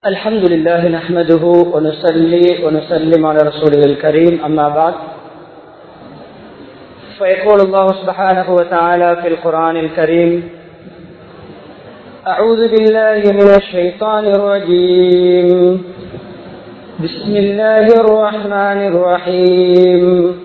الحمد لله نحمده ونصلي ونسلم على رسوله الكريم أما بعد فيقول الله سبحانه وتعالى في القرآن الكريم أعوذ بالله من الشيطان الرجيم بسم الله الرحمن الرحيم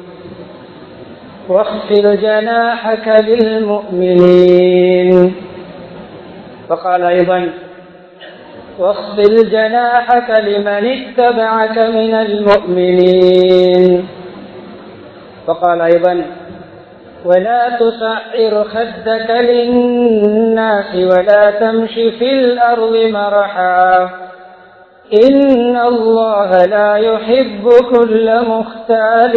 واخفض جناحك للمؤمنين وقال أيضا واخفض جناحك لمن اتبعك من المؤمنين وقال أيضا ولا تسعر خدك للناس ولا تمش في الأرض مرحا إن الله لا يحب كل مختال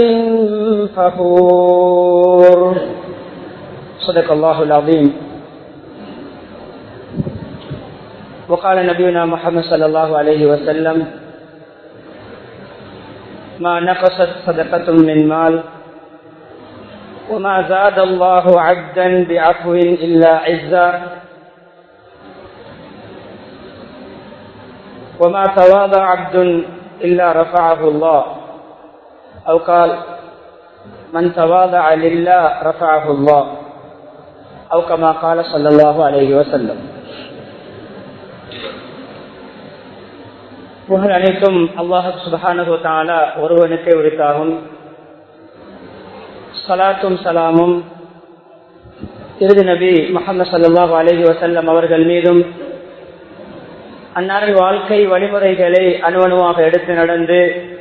فخور صدق الله العظيم وقال نبينا محمد صلى الله عليه وسلم ما نقصت صدقة من مال وما زاد الله عبدا بعفو إلا عزا وما تواضع عبد إلا رفعه الله أو قال من تواضع لله رفعه الله أو كما قال صلى الله عليه وسلم புகழ் அனைத்தும் அல்லாஹ் சுபஹானு தாலா ஒருவனுக்கே உரித்தாகும் சலாத்தும் சலாமும் இறுதி நபி முகமது சல்லாஹூ அலஹி வசல்லம் அவர்கள் மீதும் அன்னாரின் வாழ்க்கை வழிமுறைகளை அணுவணுவாக எடுத்து நடந்து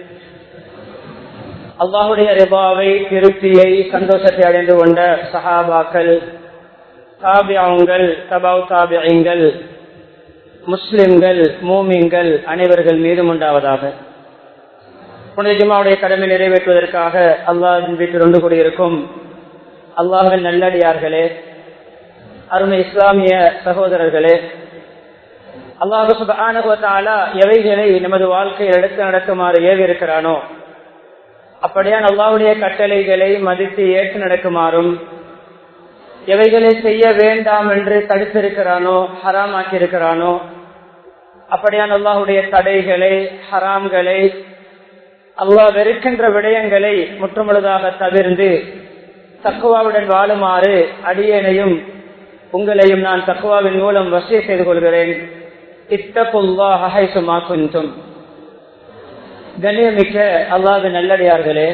அல்லாஹுடைய ரிபாவை திருப்தியை சந்தோஷத்தை அடைந்து கொண்ட சஹாபாக்கள் தாபியாவுங்கள் தபாவ் தாபியங்கள் முஸ்லிம்கள் மூமிங்கள் அனைவர்கள் மீதும் உண்டாவதாக புனித ஜிமாவுடைய கடமை நிறைவேற்றுவதற்காக அல்லாஹின் வீட்டில் ஒன்று கூடியிருக்கும் அல்லாஹின் நல்லடியார்களே அருமை இஸ்லாமிய சகோதரர்களே அல்லாஹு சுபானுவத்தாலா எவைகளை நமது வாழ்க்கையில் எடுத்து நடக்குமாறு ஏவி இருக்கிறானோ அப்படியான் அல்லாவுடைய கட்டளைகளை மதித்து ஏற்று நடக்குமாறும் எவைகளை செய்ய வேண்டாம் என்று தடுத்திருக்கிறானோ ஹராமாக்கி இருக்கிறானோ அப்படியான் அல்லாஹுடைய தடைகளை ஹராம்களை அல்லாஹ் வெறுக்கின்ற விடயங்களை முற்றுமுழுதாக தவிர்ந்து தக்குவாவுடன் வாழுமாறு அடியனையும் உங்களையும் நான் தக்குவாவின் மூலம் வசதி செய்து கொள்கிறேன் இத்தப்புல்லா குந்தும் கண்ணியமிக்க அல்லாஹ் நல்லடியார்களே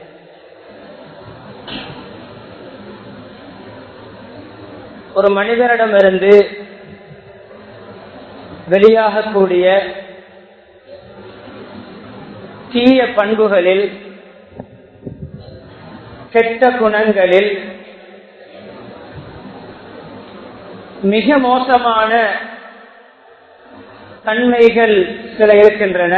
ஒரு மனிதனிடமிருந்து வெளியாகக்கூடிய தீய பண்புகளில் கெட்ட குணங்களில் மிக மோசமான தன்மைகள் சில இருக்கின்றன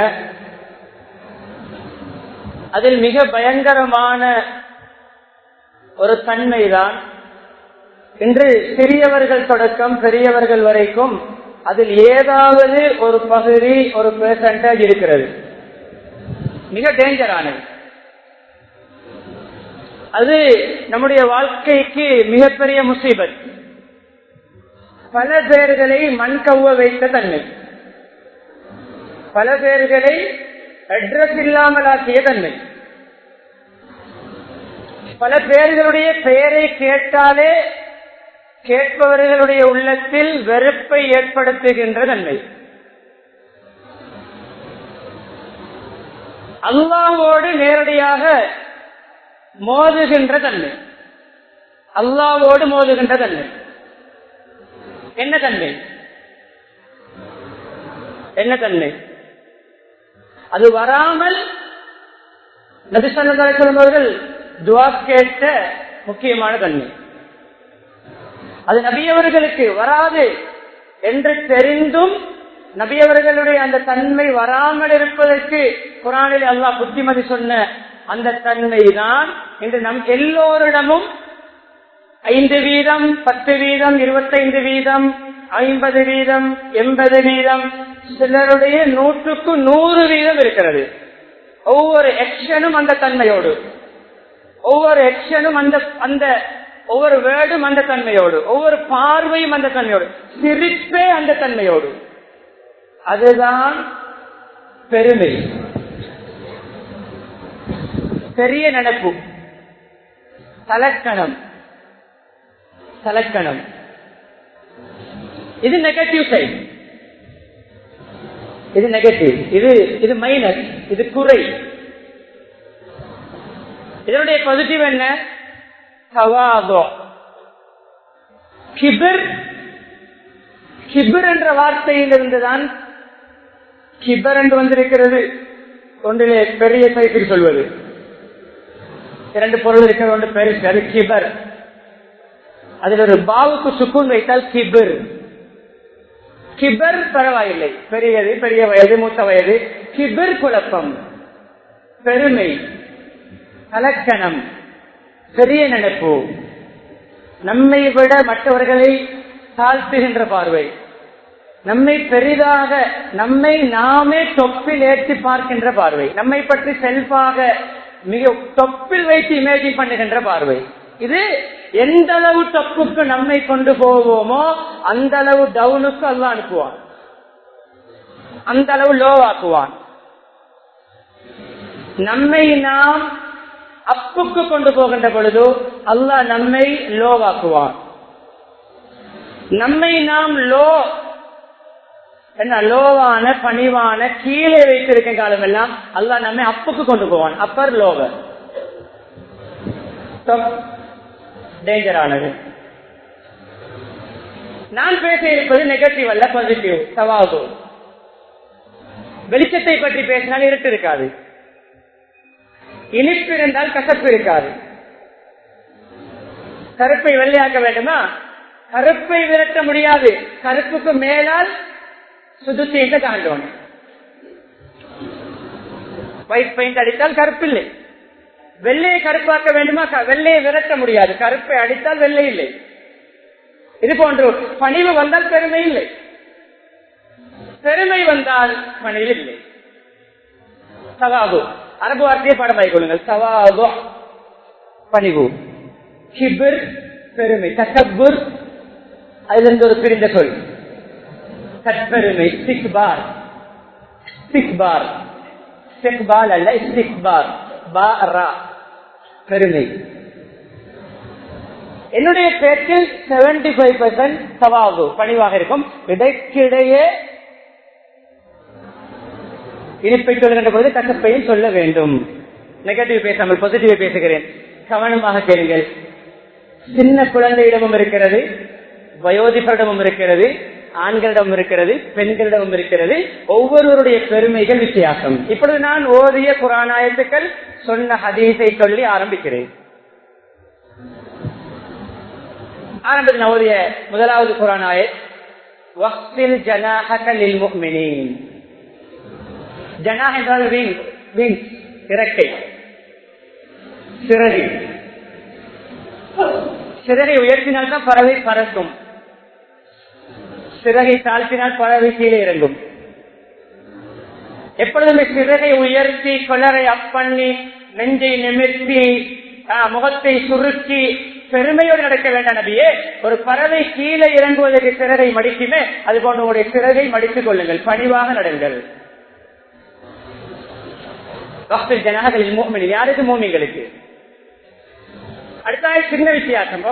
அதில் மிக பயங்கரமான ஒரு தன்மைதான் இன்று சிறியவர்கள் தொடக்கம் பெரியவர்கள் வரைக்கும் அதில் ஏதாவது ஒரு பகுதி ஒரு பெர்சன்டேஜ் இருக்கிறது மிக டேஞ்சரானது அது நம்முடைய வாழ்க்கைக்கு மிகப்பெரிய முசீபத் பல பேர்களை மண் கவ்வ வைத்த தன்மை பல பேர்களை அட்ரஸ் இல்லாமல் ஆக்கிய தன்மை பல பேர்களுடைய பெயரை கேட்டாலே கேட்பவர்களுடைய உள்ளத்தில் வெறுப்பை ஏற்படுத்துகின்ற தன்மை அல்லாவோடு நேரடியாக மோதுகின்ற தன்மை அல்லாவோடு மோதுகின்ற தன்மை என்ன தன்மை என்ன தன்மை அது வராமல் நபிசல்லம் அவர்கள் துவா கேட்ட முக்கியமான தன்மை அது நபியவர்களுக்கு வராது என்று தெரிந்தும் நபியவர்களுடைய அந்த தன்மை வராமல் இருப்பதற்கு குரானில் அல்லாஹ் புத்திமதி சொன்ன அந்த தன்மை தான் இன்று நம் எல்லோரிடமும் ஐந்து வீதம் பத்து வீதம் இருபத்தைந்து வீதம் ஐம்பது வீதம் எண்பது வீதம் சிலருடைய நூற்றுக்கு நூறு வீதம் இருக்கிறது ஒவ்வொரு எக்ஷனும் அந்த தன்மையோடு ஒவ்வொரு எக்ஷனும் அந்த அந்த ஒவ்வொரு வேர்டும் அந்த தன்மையோடு ஒவ்வொரு பார்வையும் அந்த தன்மையோடு சிரிப்பே அந்த தன்மையோடு அதுதான் பெருமை பெரிய நினைப்பு தலக்கணம் தலக்கணம் இது நெகட்டிவ் சைட் இது நெகட்டிவ் இது இது மைனஸ் இது குறை இதனுடைய பாசிட்டிவ் என்ன சவாதோ கிபிர் கிபிர் என்ற வார்த்தையிலிருந்துதான் கிபர் என்று வந்திருக்கிறது ஒன்றிலே பெரிய சைக்கிள் சொல்வது இரண்டு பொருள் இருக்கிற ஒன்று பெருசு அது கிபர் அதில் ஒரு பாவுக்கு சுக்குன் வைத்தால் கிபிர் கிபர் பரவாயில்லை பெரியது பெரிய வயது மூத்த வயது கிபிர் குழப்பம் பெருமை கலக்கணம் பெரிய நினைப்பு நம்மை விட மற்றவர்களை தாழ்த்துகின்ற பார்வை நம்மை பெரிதாக நம்மை நாமே தொப்பில் ஏற்றி பார்க்கின்ற பார்வை நம்மை பற்றி செல்வாக மிக தொப்பில் வைத்து இமேஜின் பண்ணுகின்ற பார்வை இது எந்த அளவு தொப்புக்கு நம்மை கொண்டு போவோமோ அந்த அளவு டவுனுக்கு அல்ல அனுப்புவான் அந்த அளவு லோவாக்குவான் நம்மை நாம் அப்புக்கு கொண்டு போகின்ற பொழுது அல்லாஹ் நம்மை லோவாக்குவான் நம்மை நாம் லோ என்ன லோவான பணிவான கீழே வைத்திருக்கும் காலம் எல்லாம் அல்லாஹ் நம்மை அப்புக்கு கொண்டு போவான் அப்பர் லோவர் டேஞ்சரானது நான் பேச இருப்பது நெகட்டிவ் அல்ல பாசிட்டிவ் சவாபு வெளிச்சத்தை பற்றி பேசினால் இருட்டு இருக்காது இனிப்பு இருந்தால் கசப்பு இருக்காது கருப்பை வெள்ளையாக்க வேண்டுமா கருப்பை விரட்ட முடியாது கருப்புக்கு மேலால் சுதுத்தீங்க தாண்டோம் ஒயிட் பெயிண்ட் அடித்தால் கருப்பில்லை வெள்ளையை கருப்பாக்க வேண்டுமா வெள்ளையை விரட்ட முடியாது கருப்பை அடித்தால் வெள்ளை இல்லை இது போன்று பணிவு வந்தால் பெருமை இல்லை பெருமை வந்தால் பணிவு இல்லை சவாபு அரபு வார்த்தையை பாடமாய் கொள்ளுங்கள் சவாபு பணிவு கிபிர் பெருமை தக்கபுர் அதிலிருந்து ஒரு பிரிந்த சொல் தற்பெருமை சிக்பார் சிக்பார் சிக்பால் அல்ல சிக்பார் பாரா பெருமை என்னுடைய பேச்சில் செவன்டி ஃபைவ் பெர்சன்ட் சவாபு பணிவாக இருக்கும் இடைக்கிடையே இனிப்பை சொல்கின்ற போது கசப்பையும் சொல்ல வேண்டும் நெகட்டிவ் பேசாமல் பாசிட்டிவ் பேசுகிறேன் கவனமாக கேளுங்கள் சின்ன குழந்தையிடமும் இருக்கிறது வயோதிபரிடமும் இருக்கிறது ஆண்களிடம் இருக்கிறது பெண்களிடமும் இருக்கிறது ஒவ்வொருவருடைய பெருமைகள் வித்தியாசம் இப்பொழுது நான் ஓதிய குரானாயத்துக்கள் சொன்ன ஹதீஸை சொல்லி ஆரம்பிக்கிறேன் ஆரம்பத்தில் நான் ஓதிய முதலாவது குரானாயத் வக்தில் ஜனாஹகலில் முஃமினீன் ஜனா என்றால் விங் விங் இறக்கை சிறகு சிறகை உயர்த்தினால் தான் பறவை பறக்கும் சிறகை தாழ்த்தினால் பறவை கீழே இறங்கும் எப்பொழுதுமே சிறகை உயர்த்தி கொளரை அப்பண்ணி நெஞ்சை நிமிர்த்தி முகத்தை சுருக்கி பெருமையோடு நடக்க வேண்டாம் நபியே ஒரு பறவை கீழே இறங்குவதற்கு சிறகை மடிக்குமே அது போன்ற உங்களுடைய சிறகை மடித்துக் கொள்ளுங்கள் பணிவாக நடங்கள் ஜனாகளில் மூமின் யாருக்கு மூமிங்களுக்கு அடுத்த சின்ன வித்தியாசம்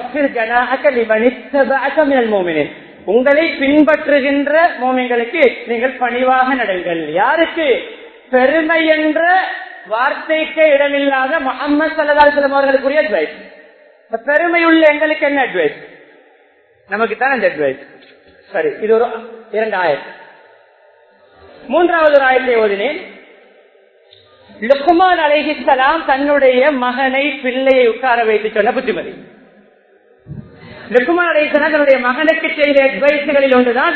மூமினின் உங்களை பின்பற்றுகின்ற மோமிங்களுக்கு நீங்கள் பணிவாக நடங்கள் யாருக்கு பெருமை என்ற வார்த்தைக்கு இடமில்லாத முகமது சல்லாஸ்லம் அவர்களுக்குரிய அட்வைஸ் பெருமை உள்ள எங்களுக்கு என்ன அட்வைஸ் நமக்கு தான் அந்த அட்வைஸ் சரி இது ஒரு இரண்டு ஆயிரம் மூன்றாவது ஒரு ஆயிரத்தை ஓதினேன் லுக்குமான் அலைஹிஸ்லாம் தன்னுடைய மகனை பிள்ளையை உட்கார வைத்து சொன்ன புத்திமதி லுக்குமான் அலைஹிஸ்லாம் தன்னுடைய மகனுக்கு செய்த அட்வைஸ்களில் ஒன்றுதான்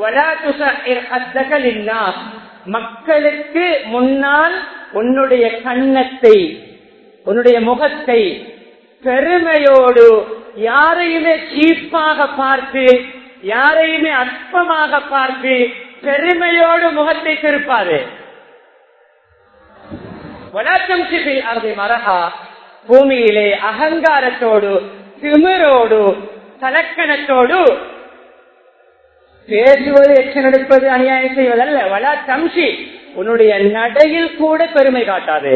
மக்களுக்கு முன்னால் உன்னுடைய கன்னத்தை உன்னுடைய முகத்தை பெருமையோடு யாரையுமே சீப்பாக பார்த்து யாரையுமே அற்பமாக பார்த்து பெருமையோடு முகத்தை திருப்பாது மரகா பூமியிலே அகங்காரத்தோடு திமிரோடு தலக்கணத்தோடு பேசுவது எச்சம் எடுப்பது அநியாயம் செய்வதல்ல வலா தம்சி உன்னுடைய நடையில் கூட பெருமை காட்டாது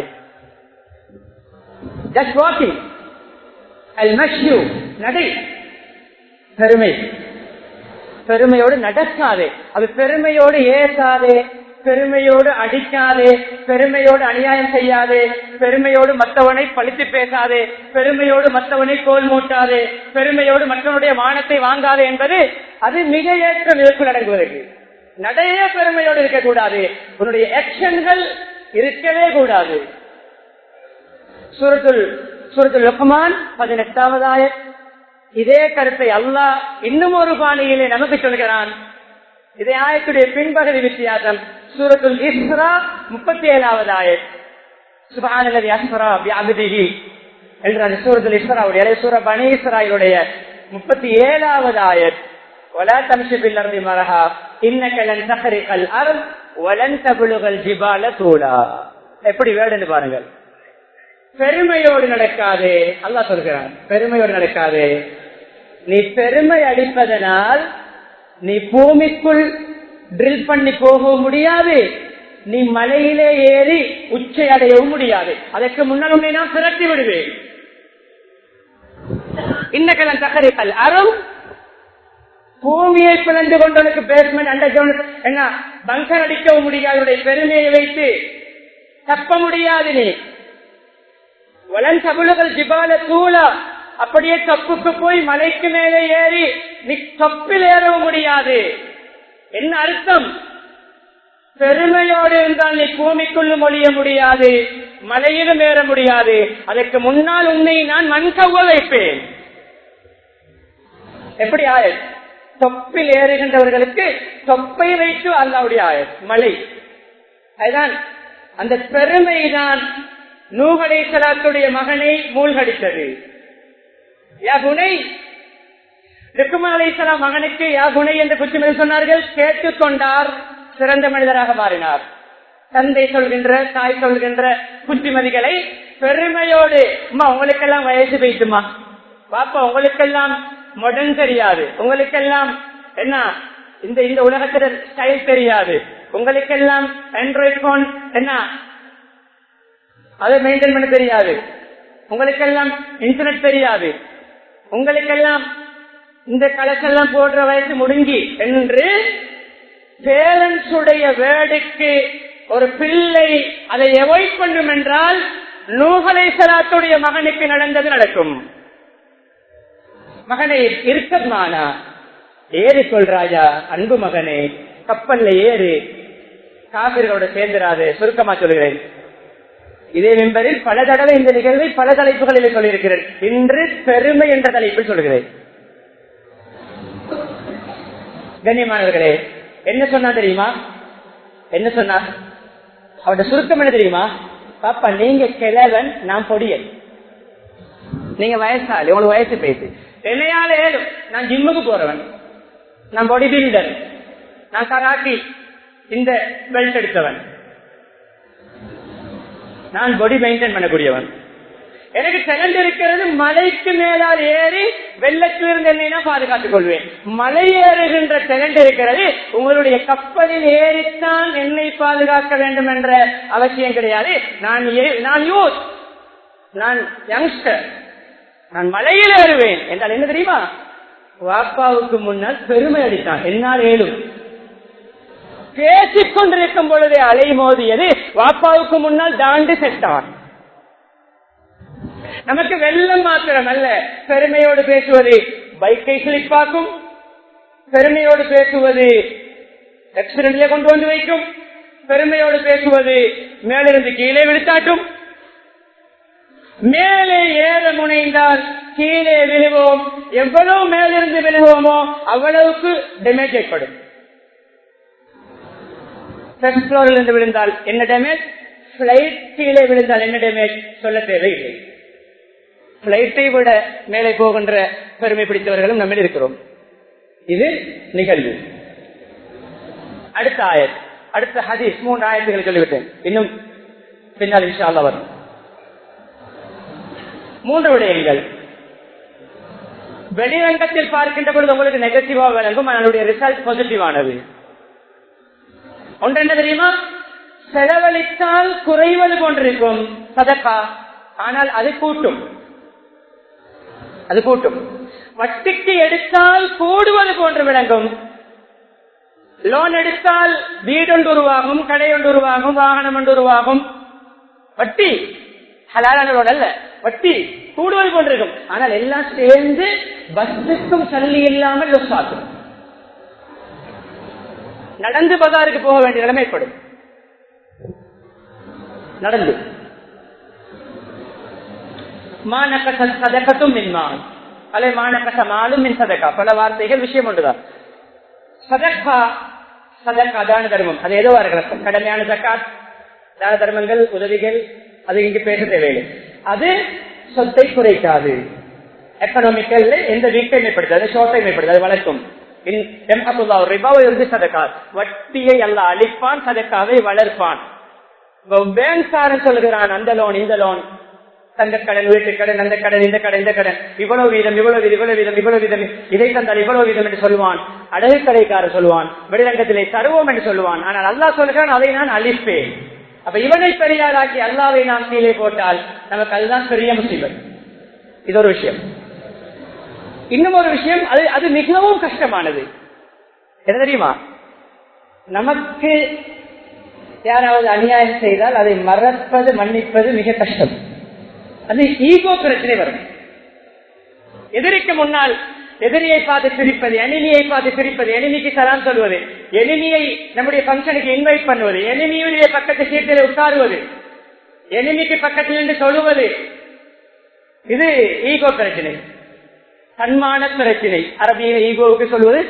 just walking I mush you நடை பெருமை பெருமையோடு நடக்காதே அது பெருமையோடு ஏசாதே பெருமையோடு அடிக்காதே பெருமையோடு அநியாயம் செய்யாதே பெருமையோடு மற்றவனை பழித்து பேசாதே பெருமையோடு மற்றவனை கோல் மூட்டாதே பெருமையோடு மற்றவனுடைய மானத்தை வாங்காதே என்பது அது மிக ஏற்ற விதத்தில் அடங்குவதற்கு நடையே பெருமையோடு இருக்கக்கூடாது உன்னுடைய ஆக்ஷன்கள் இருக்கவே கூடாது சூரத்துல் சூரத்துல் லுக்மான் பதினெட்டாவதாய இதே கருத்தை அல்லாஹ் இன்னும் ஒரு பாணியிலே நமக்கு சொல்கிறான் இதே ஆயத்துடைய பின்பகுதி வித்தியாசம் சூரத்துல் இஸ்ரா முப்பத்தி ஏழாவது ஆயத் சுபானலதி அஸ்ரா வியாபதிகி என்ற அந்த சூரத்துல் இஸ்ராவுடைய சூர பனி இஸ்ராயிலுடைய முப்பத்தி ஏழாவது ஆயத் ولا تمشي في الارض مرحا انك لن تخرق الارض ولن تبلغ الجبال طولا எப்படி வேடுன்னு பாருங்கள் பெருமையோடு நடக்காதே அல்லா சொல்கிறான் பெருமையோடு நடக்காதே நீ பெருமை அடிப்பதனால் நீ பூமிக்குள் ட்ரில் பண்ணி போகவும் முடியாது நீ மலையிலே ஏறி உச்சை அடையவும் முடியாது அதற்கு முன்னால் உன்னை நான் திரட்டி விடுவேன் இன்னக்கலன் தகரிகள் அறம் பூமியை பிளந்து கொண்டவனுக்கு பேஸ்மெண்ட் அண்டர் கிரவுண்ட் என்ன பங்கர் அடிக்கவும் முடியாது பெருமையை வைத்து தப்ப முடியாது நீ வளன் சபுலகள் ஜிபால தூளா அப்படியே தொப்புக்கு போய் மலைக்கு மேலே ஏறி நீ தொப்பில் ஏறவும் முடியாது என்ன அர்த்தம் பெருமையோடு இருந்தால் நீ பூமிக்குள்ளும் ஒழிய முடியாது மலையிலும் ஏற முடியாது அதற்கு முன்னால் உன்னை நான் மண் கவ்வ வைப்பேன் எப்படி ஆயத் தொப்பில் ஏறுகின்றவர்களுக்கு தொப்பை வைத்து அல்லாவுடைய ஆயத் மலை அதுதான் அந்த பெருமைதான் நூகலை சலாத்துடைய மகனை மூழ்கடித்தது யாகுனை ருக்குமன் அலைசலாம் மகனுக்கு யாகுனை என்று குச்சிமதி சொன்னார்கள் கேட்டுக்கொண்டார் சிறந்த மனிதராக மாறினார் தந்தை சொல்கின்ற தாய் சொல்கின்ற புத்திமதிகளை பெருமையோடு அம்மா உங்களுக்கெல்லாம் வயசு வைத்துமா பாப்பா உங்களுக்கெல்லாம் மொடன் தெரியாது உங்களுக்கெல்லாம் என்ன இந்த இந்த உலகத்தில ஸ்டைல் தெரியாது உங்களுக்கெல்லாம் ஆண்ட்ராய்ட் போன் என்ன அதை மெயின்டைன் பண்ண தெரியாது உங்களுக்கெல்லாம் இன்டர்நெட் தெரியாது உங்களுக்கெல்லாம் இந்த கலசெல்லாம் போடுற வயசு முடுங்கி என்று பேரண்ட்ஸ் உடைய வேர்டுக்கு ஒரு பிள்ளை அதை எவாய்ட் பண்ணும் என்றால் நூகலை சலாத்துடைய மகனுக்கு நடந்தது நடக்கும் மகனை இருக்கமானா ஏறி சொல் ராஜா அன்பு மகனே கப்பல்ல ஏறு காவிர்களோட சேர்ந்துராது சுருக்கமா சொல்கிறேன் இதே மெம்பரில் பல தடவை இந்த நிகழ்வை பல தலைப்புகளில் சொல்லியிருக்கிறேன் இன்று பெருமை என்ற தலைப்பில் சொல்கிறேன் கண்ணியமானவர்களே என்ன சொன்னா தெரியுமா என்ன சொன்னா அவட சுருக்கம் என்ன தெரியுமா பாப்பா நீங்க கிழவன் நான் பொடியன் நீங்க வயசாளி உங்களுக்கு வயசு பேசு என்னையால ஏழும் நான் ஜிம்முக்கு போறவன் நான் பாடி பில்டர் நான் கராட்டி இந்த பெல்ட் எடுத்தவன் நான் பாடி மெயின்டைன் பண்ணக்கூடியவன் எனக்கு டேலண்ட் இருக்கிறது மலைக்கு மேலால் ஏறி வெள்ளத்திலிருந்து என்னை பாதுகாத்துக் கொள்வேன் மலை ஏறுகின்ற டேலண்ட் இருக்கிறது உங்களுடைய கப்பலில் ஏறித்தான் என்னை பாதுகாக்க வேண்டும் என்ற அவசியம் கிடையாது நான் நான் யூத் நான் யங்ஸ்டர் நான் மலையில் ஏறுவேன் என்றால் என்ன தெரியுமா வாப்பாவுக்கு முன்னால் பெருமை அடித்தான் என்னால் ஏழும் பேசிக் கொண்டிருக்கும் பொழுதே அலை மோதியது வாப்பாவுக்கு முன்னால் தாண்டி செட்டான் நமக்கு வெள்ளம் மாத்திரம் அல்ல பெருமையோடு பேசுவது பைக்கை சிலிப்பாக்கும் பெருமையோடு பேசுவது ஆக்சிடென்ட்ல கொண்டு வந்து வைக்கும் பெருமையோடு பேசுவது மேலிருந்து கீழே விழுத்தாட்டும் மேலே ஏற முனைந்தால் கீழே விழுவோம் எவ்வளவு மேலிருந்து விழுவோமோ அவ்வளவுக்கு டேமேஜ் ஏற்படும் ஃபர்ஸ்ட் ஃப்ளோரில் இருந்து விழுந்தால் என்ன டேமேஜ் பிளைட் கீழே விழுந்தால் என்ன டேமேஜ் சொல்ல தேவையில்லை பிளைட்டை விட மேலே போகின்ற பெருமை பிடித்தவர்களும் நம்ம இருக்கிறோம் இது நிகழ்வு அடுத்த ஆயத் அடுத்த ஹதீஸ் மூன்று ஆயத்துகளை சொல்லிவிட்டேன் இன்னும் பின்னால் விஷயம் வரும் மூன்று விடயங்கள் வெளிரங்கத்தில் பார்க்கின்ற பொழுது உங்களுக்கு நெகட்டிவா விளங்கும் அதனுடைய ரிசல்ட் பாசிட்டிவானது ஒன்று என்ன தெரியுமா செலவழித்தால் குறைவது போன்றிருக்கும் சதக்கா ஆனால் அது கூட்டும் அது கூட்டும் வட்டிக்கு எடுத்தால் கூடுவது போன்று விளங்கும் லோன் எடுத்தால் வீடொன்று உருவாகும் கடை ஒன்று உருவாகும் வாகனம் ஒன்று உருவாகும் வட்டி ஹலாலான லோன் அல்ல வட்டி கூடுவது போன்றிருக்கும் ஆனால் எல்லாம் சேர்ந்து பஸ்ஸுக்கும் சல்லி இல்லாமல் லொஸ் ஆகும் நடந்து பஜாருக்கு போக வேண்டிய நிலைமை ஏற்படும் நடந்து மாநக்கச சதக்கத்தும் மின்மான் அலை மாநக்கச மாலும் மின் சதக்கா பல வார்த்தைகள் விஷயம் ஒன்றுதான் சதக்கா சதக்கா தான தர்மம் அது ஏதோ இருக்கலாம் கடமையான ஜக்காத் தான தர்மங்கள் உதவிகள் அது இங்கு பேச தேவையில்லை அது சொத்தை குறைக்காது எக்கனாமிக்கல் எந்த வீக்கையும் ஏற்படுத்தாது ஷோர்ட்டையும் ஏற்படுத்தாது அது வளர்க்கும் வட்டியை அல்ல அழிப்பான் சதக்காவை வளர்ப்பான் பேங்காரன் சொல்லுகிறான் அந்த லோன் இந்த லோன் தங்க கடன் வீட்டு கடன் அந்த கடன் இந்த கடன் இந்த கடன் இவ்வளவு வீதம் இவ்வளவு வீதம் இவ்வளவு வீதம் இவ்வளவு வீதம் இதை தந்தால் இவ்வளவு வீதம் என்று சொல்லுவான் அடகு கடைக்காரர் சொல்லுவான் வெளிரங்கத்திலே தருவோம் என்று சொல்லுவான் ஆனால் அல்லாஹ் சொல்லுகிறான் அதை நான் அழிப்பேன் அப்ப இவனை பெரியாராக்கி அல்லாவை நாம் கீழே போட்டால் நமக்கு அதுதான் பெரிய முசீபத் இது ஒரு விஷயம் இன்னும் ஒரு விஷயம் அது அது மிகவும் கஷ்டமானது என்ன தெரியுமா நமக்கு யாராவது அநியாயம் செய்தால் அதை மறப்பது மன்னிப்பது மிக கஷ்டம் அது ஈகோ பிரச்சனை வரும் எதிரிக்கு முன்னால் எதிரியை பார்த்து பிரிப்பது எனிமியை பார்த்து பிரிப்பது எனிமிக்கு சலாம் சொல்வது எனிமியை நம்முடைய பங்கனுக்கு இன்வைட் பண்ணுவது எனிமியுடைய பக்கத்து சீட்டில் உட்காருவது எனிமிக்கு பக்கத்தில் நின்று சொல்லுவது இது ஈகோ பிரச்சனை தன்மான பிரச்சனை அரபியில் ஈகோவுக்கு சொல்வது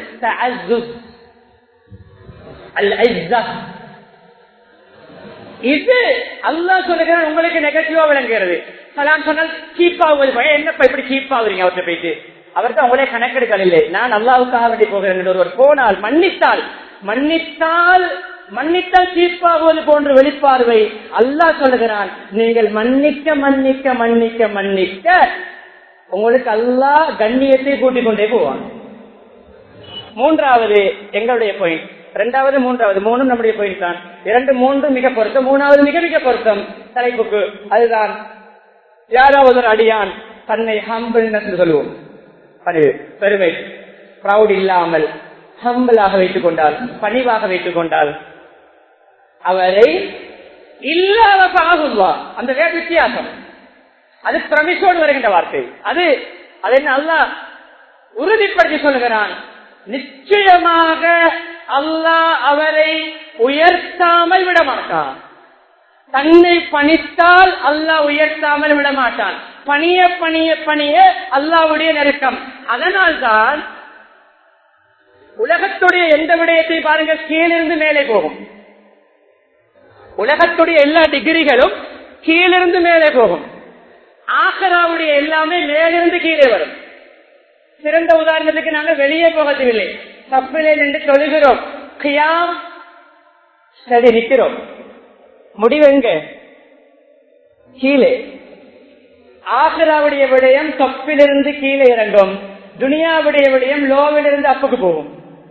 இது அல்லா சொல்லுகிறான் உங்களுக்கு நெகட்டிவா விளங்குகிறது சலாம் சொன்னால் சீப் ஆகுவது என்னப்பா இப்படி சீப் ஆகுறீங்க அவர்கிட்ட போயிட்டு அவர்கிட்ட அவங்களே கணக்கெடுக்கவில்லை நான் அல்லாவுக்காக வேண்டி போகிறேன் ஒருவர் போனால் மன்னித்தால் மன்னித்தால் மன்னித்தால் சீப்பாகுவது போன்ற வெளிப்பார்வை அல்லாஹ் சொல்லுகிறான் நீங்கள் மன்னிக்க மன்னிக்க மன்னிக்க மன்னிக்க உங்களுக்கு அல்லா கண்ணியத்தை கூட்டிக் கொண்டே போவான் மூன்றாவது எங்களுடைய பாயிண்ட் இரண்டாவது மூன்றாவது மூணும் நம்முடைய பாயிண்ட் தான் இரண்டு மூன்று மிக பொருத்தம் மூணாவது மிக மிக பொருத்தம் தலைப்புக்கு அதுதான் யாராவது ஒரு அடியான் தன்னை ஹம்பிள்னஸ் சொல்லுவோம் பணிவு பெருமை ப்ரௌட் இல்லாமல் ஹம்பிளாக வைத்துக் கொண்டால் பணிவாக வைத்துக் கொண்டால் அவரை இல்லாத பாகுவா அந்த வேறு வித்தியாசம் அது பிரமிசோடு வருகின்ற வார்த்தை அது அதை நல்லா உறுதிப்படுத்தி சொல்லுகிறான் நிச்சயமாக அல்லாஹ் அவரை உயர்த்தாமல் விட மாட்டான் தன்னை பணித்தால் அல்லாஹ் உயர்த்தாமல் விட மாட்டான் பணிய பணிய பணிய அல்லாவுடைய நெருக்கம் அதனால்தான் உலகத்துடைய எந்த விடயத்தை பாருங்க கீழிருந்து மேலே போகும் உலகத்துடைய எல்லா டிகிரிகளும் கீழிருந்து மேலே போகும் ஆகராவுடைய எல்லாமே மேலிருந்து கீழே வரும் சிறந்த உதாரணத்துக்கு நாங்கள் வெளியே போகவில்லை தப்பிலே நின்று தொழுகிறோம் கியாம் சரி நிற்கிறோம் முடிவு எங்க கீழே ஆகராவுடைய விடயம் தொப்பிலிருந்து கீழே இறங்கும் துனியாவுடைய விடயம் லோவிலிருந்து அப்புக்கு போகும்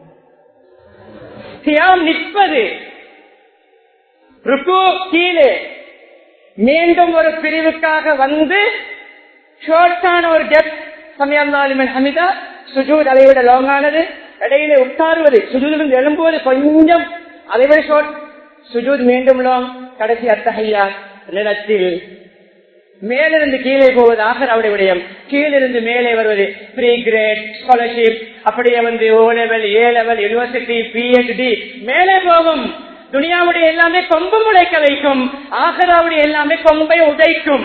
கியாம் நிற்பது ருக்கு கீழே மீண்டும் ஒரு பிரிவுக்காக வந்து ஷோர்ட்டான ஒரு கெப் சமயம்னாலுமன் ஹமிதா சுஜூத் அதை விட லாங்கானது இடையில உட்காருவது சுஜூதிலிருந்து எழும்புவது கொஞ்சம் அதை விட ஷோர்ட் சுஜூத் மீண்டும் லாங் கடைசி அத்தகையா நிலத்தில் மேலிருந்து கீழே போவது ஆகராவுடைய விடயம் கீழிருந்து மேலே வருவது ப்ரீ கிரேட் ஸ்காலர்ஷிப் அப்படியே வந்து O level A level university PhD மேலே போகும் துனியாவுடைய எல்லாமே கொம்பு முளைக்க வைக்கும் ஆகராவுடைய எல்லாமே கொம்பை உடைக்கும்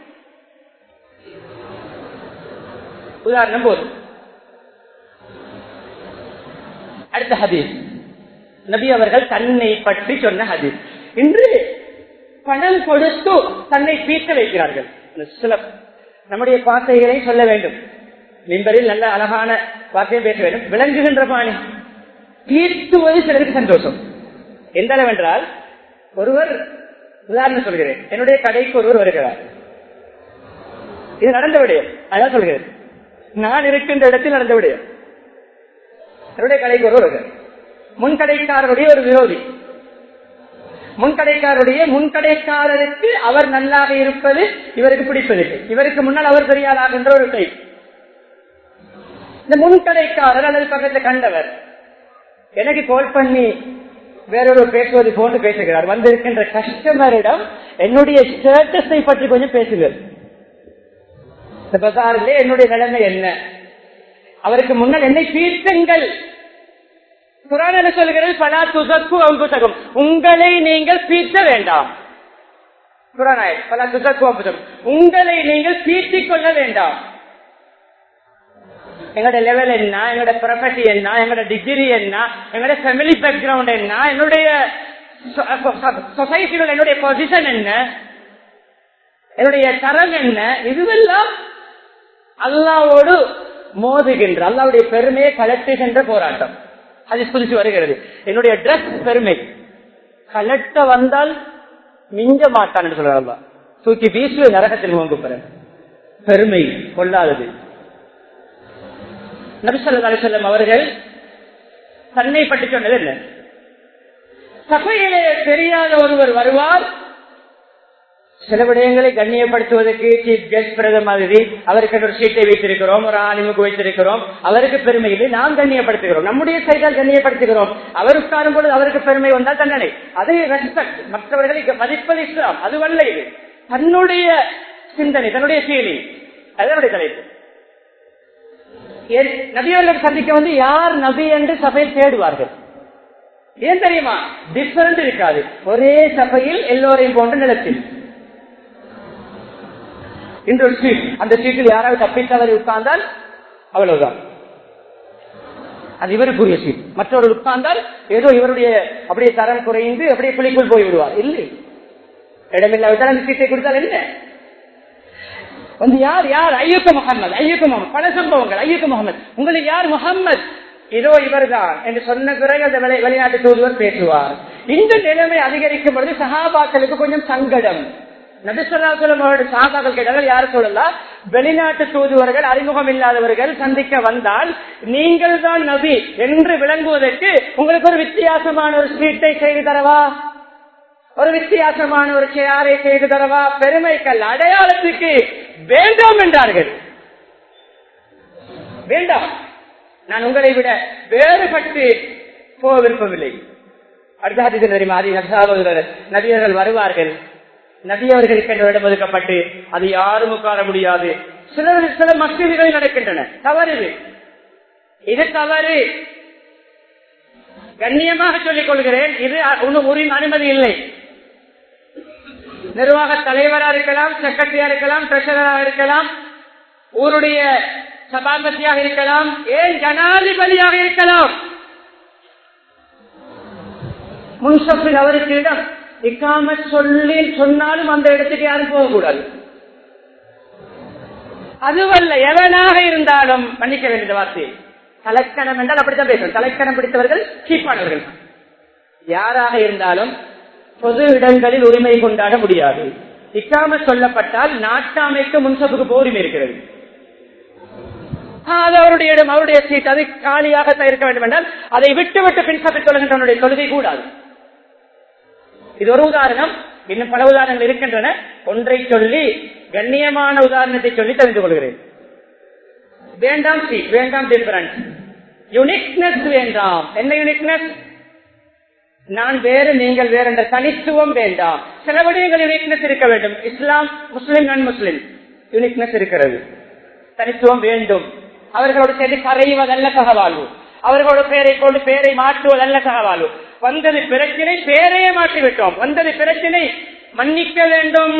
உதாரணம் போதும் அடுத்த ஹதீஸ் நபி அவர்கள் தன்னை பற்றி சொன்ன ஹதீஸ் இன்று பணம் கொடுத்து தன்னை பீட்ட வைக்கிறார்கள் சில நம்முடைய வார்த்தைகளை சொல்ல வேண்டும் மின்பரில் நல்ல அழகான வார்த்தையை பேச வேண்டும் விளங்குகின்ற பாணி தீர்த்துவது சிலருக்கு சந்தோஷம் எந்த அளவென்றால் ஒருவர் உதாரணம் சொல்கிறேன் என்னுடைய கடைக்கு ஒருவர் வருகிறார் இது நடந்த விடயம் அதான் சொல்கிறேன் நான் இருக்கின்ற இடத்தில் நடந்த விடயம் என்னுடைய கடைக்கு ஒருவர் வருகிறார் முன் கடைக்காரருடைய ஒரு விரோதி முன்கடைக்காரருடைய முன்கடைக்காரருக்கு அவர் நல்லாக இருப்பது இவருக்கு பிடிப்பதில்லை இவருக்கு முன்னால் அவர் பெரியாராகின்ற ஒரு கை இந்த முன்கடைக்காரர் அல்லது பக்கத்தில் கண்டவர் எனக்கு கால் பண்ணி வேறொரு பேசுவது போன்று பேசுகிறார் வந்திருக்கின்ற கஸ்டமரிடம் என்னுடைய ஸ்டேட்டஸை பற்றி கொஞ்சம் பேசுகிறார் இந்த பசாரிலே என்னுடைய நிலைமை என்ன அவருக்கு முன்னால் என்னை தீர்த்துங்கள் குரான் என்ன சொல்கிறது பலா துசக்கு அம்புசகம் உங்களை நீங்கள் தீர்த்த வேண்டாம் குரானாய் பலா துசக்கு அம்புசகம் உங்களை நீங்கள் தீர்த்திக் கொள்ள வேண்டாம் எங்களோட லெவல் என்ன எங்களோட ப்ரொஃபட்டி என்ன எங்களோட டிகிரி என்ன எங்களோட ஃபேமிலி பேக்ரவுண்ட் என்ன என்னுடைய சொசைட்டியில் என்னுடைய பொசிஷன் என்ன என்னுடைய தரம் என்ன இதுவெல்லாம் அல்லாவோடு மோதுகின்ற அல்லாவுடைய பெருமையை கலட்டுகின்ற போராட்டம் அது புதுசு வருகிறது என்னுடைய ட்ரெஸ் பெருமை கலட்ட வந்தால் மிஞ்ச மாட்டான் என்று சொல்றாங்க தூக்கி வீசுவ நரகத்தில் வாங்க பெருமை கொள்ளாதது நபிசல்லா அலிசல்லம் அவர்கள் தன்னை பற்றி சொன்னது என்ன சபையிலே தெரியாத ஒருவர் வருவார் சில விடயங்களை கண்ணியப்படுத்துவதற்கு சீஃப் கெஸ்ட் பிரதர் மாதிரி அவருக்கு ஒரு சீட்டை வைத்திருக்கிறோம் ஒரு ஆணிமுக்கு வைத்திருக்கிறோம் அவருக்கு பெருமை இல்லை நாம் கண்ணியப்படுத்துகிறோம் நம்முடைய சைடால் கண்ணியப்படுத்துகிறோம் அவர் உட்காரும் பொழுது அவருக்கு பெருமை வந்தால் தண்டனை அதை ரெஸ்பெக்ட் மற்றவர்களை மதிப்பது இஸ்லாம் அதுவல்ல இது தன்னுடைய சிந்தனை தன்னுடைய ஃபீலிங் அதனுடைய தலைப்பு நபியவர்கள் சந்திக்க வந்து யார் நபி என்று சபையில் தேடுவார்கள் ஏன் தெரியுமா டிஃபரண்ட் இருக்காது ஒரே சபையில் எல்லோரையும் போன்ற நிலத்தில் இன்று ஒரு சீட் அந்த சீட்டில் யாராவது தப்பித்தவரை உட்கார்ந்தால் அவ்வளவுதான் அது இவருக்குரிய சீட் மற்றவர்கள் உட்கார்ந்தால் ஏதோ இவருடைய அப்படியே தரம் குறைந்து அப்படியே குழிக்குள் போய் விடுவார் இல்லை இடமில்லாவிட்டால் அந்த சீட்டை கொடுத்தால் என்ன வந்து யார் யார் ஐயக்க முகமது ஐயக்க முகமது பல சம்பவங்கள் ஐயக்க முகமது உங்களுக்கு யார் முகமது இதோ இவர்தான் என்று சொன்ன பிறகு அந்த வெளிநாட்டு தூதுவர் பேசுவார் இந்த நிலைமை அதிகரிக்கும் பொழுது சகாபாக்களுக்கு கொஞ்சம் சங்கடம் நபிசல்லாசலம் அவருடைய சாதாக்கள் கேட்டார்கள் யார் சொல்லலாம் வெளிநாட்டு தூதுவர்கள் அறிமுகம் இல்லாதவர்கள் சந்திக்க வந்தால் நீங்கள் தான் நபி என்று விளங்குவதற்கு உங்களுக்கு ஒரு வித்தியாசமான ஒரு ஸ்வீட்டை செய்து தரவா ஒரு வித்தியாசமான ஒரு சேரை செய்து தரவா பெருமைக்கல் அடையாளத்துக்கு வேண்டாம் என்றார்கள் வேண்டாம் நான் உங்களை விட வேறுபட்டு போக விருப்பமில்லை அடுத்த தெரியுமா அது நபியர்கள் வருவார்கள் நபியவர்களுக்கு என்று இடம் ஒதுக்கப்பட்டு அது யாரும் உட்கார முடியாது சில சில மசூதிகள் நடக்கின்றன தவறு இது இது தவறு கண்ணியமாக சொல்லிக் கொள்கிறேன் இது உரிமை அனுமதி இல்லை நிர்வாக தலைவரா இருக்கலாம் செக்ரட்டரியா இருக்கலாம் ட்ரெஷரரா இருக்கலாம் ஊருடைய சபாபதியாக இருக்கலாம் ஏன் ஜனாதிபதியாக இருக்கலாம் முன்சப்பில் அவருக்கு இடம் இக்காம சொல்லி சொன்னாலும் அந்த இடத்துக்கு யாரும் போகக்கூடாது அதுவல்ல எவனாக இருந்தாலும் மன்னிக்க வேண்டிய வார்த்தை தலைக்கணம் என்றால் அப்படித்தான் பேசணும் தலைக்கணம் பிடித்தவர்கள் சீப்பானவர்கள் யாராக இருந்தாலும் பொது இடங்களில் உரிமை கொண்டாட முடியாது இக்காம சொல்லப்பட்டால் நாட்டாமைக்கு முன்சப்புக்கு உரிமை இருக்கிறது அது அவருடைய இடம் அவருடைய சீட் அது காலியாக இருக்க வேண்டும் என்றால் அதை விட்டு விட்டு பின்சப்பி தொழுகின்றவனுடைய தொழுகை கூடாது இது ஒரு உதாரணம் இன்னும் பல உதாரணங்கள் இருக்கின்றன ஒன்றை சொல்லி கண்ணியமான உதாரணத்தை சொல்லி தெரிந்து கொள்கிறேன் வேண்டாம் சி வேண்டாம் டிஃபரன்ஸ் யுனிக்னஸ் வேண்டாம் என்ன யுனிக்னஸ் நான் வேறு நீங்கள் வேறு என்ற தனித்துவம் வேண்டாம் சில விடயங்கள் யுனிக்னஸ் இருக்க வேண்டும் இஸ்லாம் முஸ்லிம் நான் முஸ்லிம் யுனிக்னஸ் இருக்கிறது தனித்துவம் வேண்டும் அவர்களோடு சேர்ந்து கரைவதல்ல சகவாழ்வு அவர்களோட பேரை கொண்டு பேரை மாற்றுவதல்ல சகவாழ்வு வந்தது பிரச்சனை பேரையே மாற்றிவிட்டோம் வந்தது பிரச்சனை மன்னிக்க வேண்டும்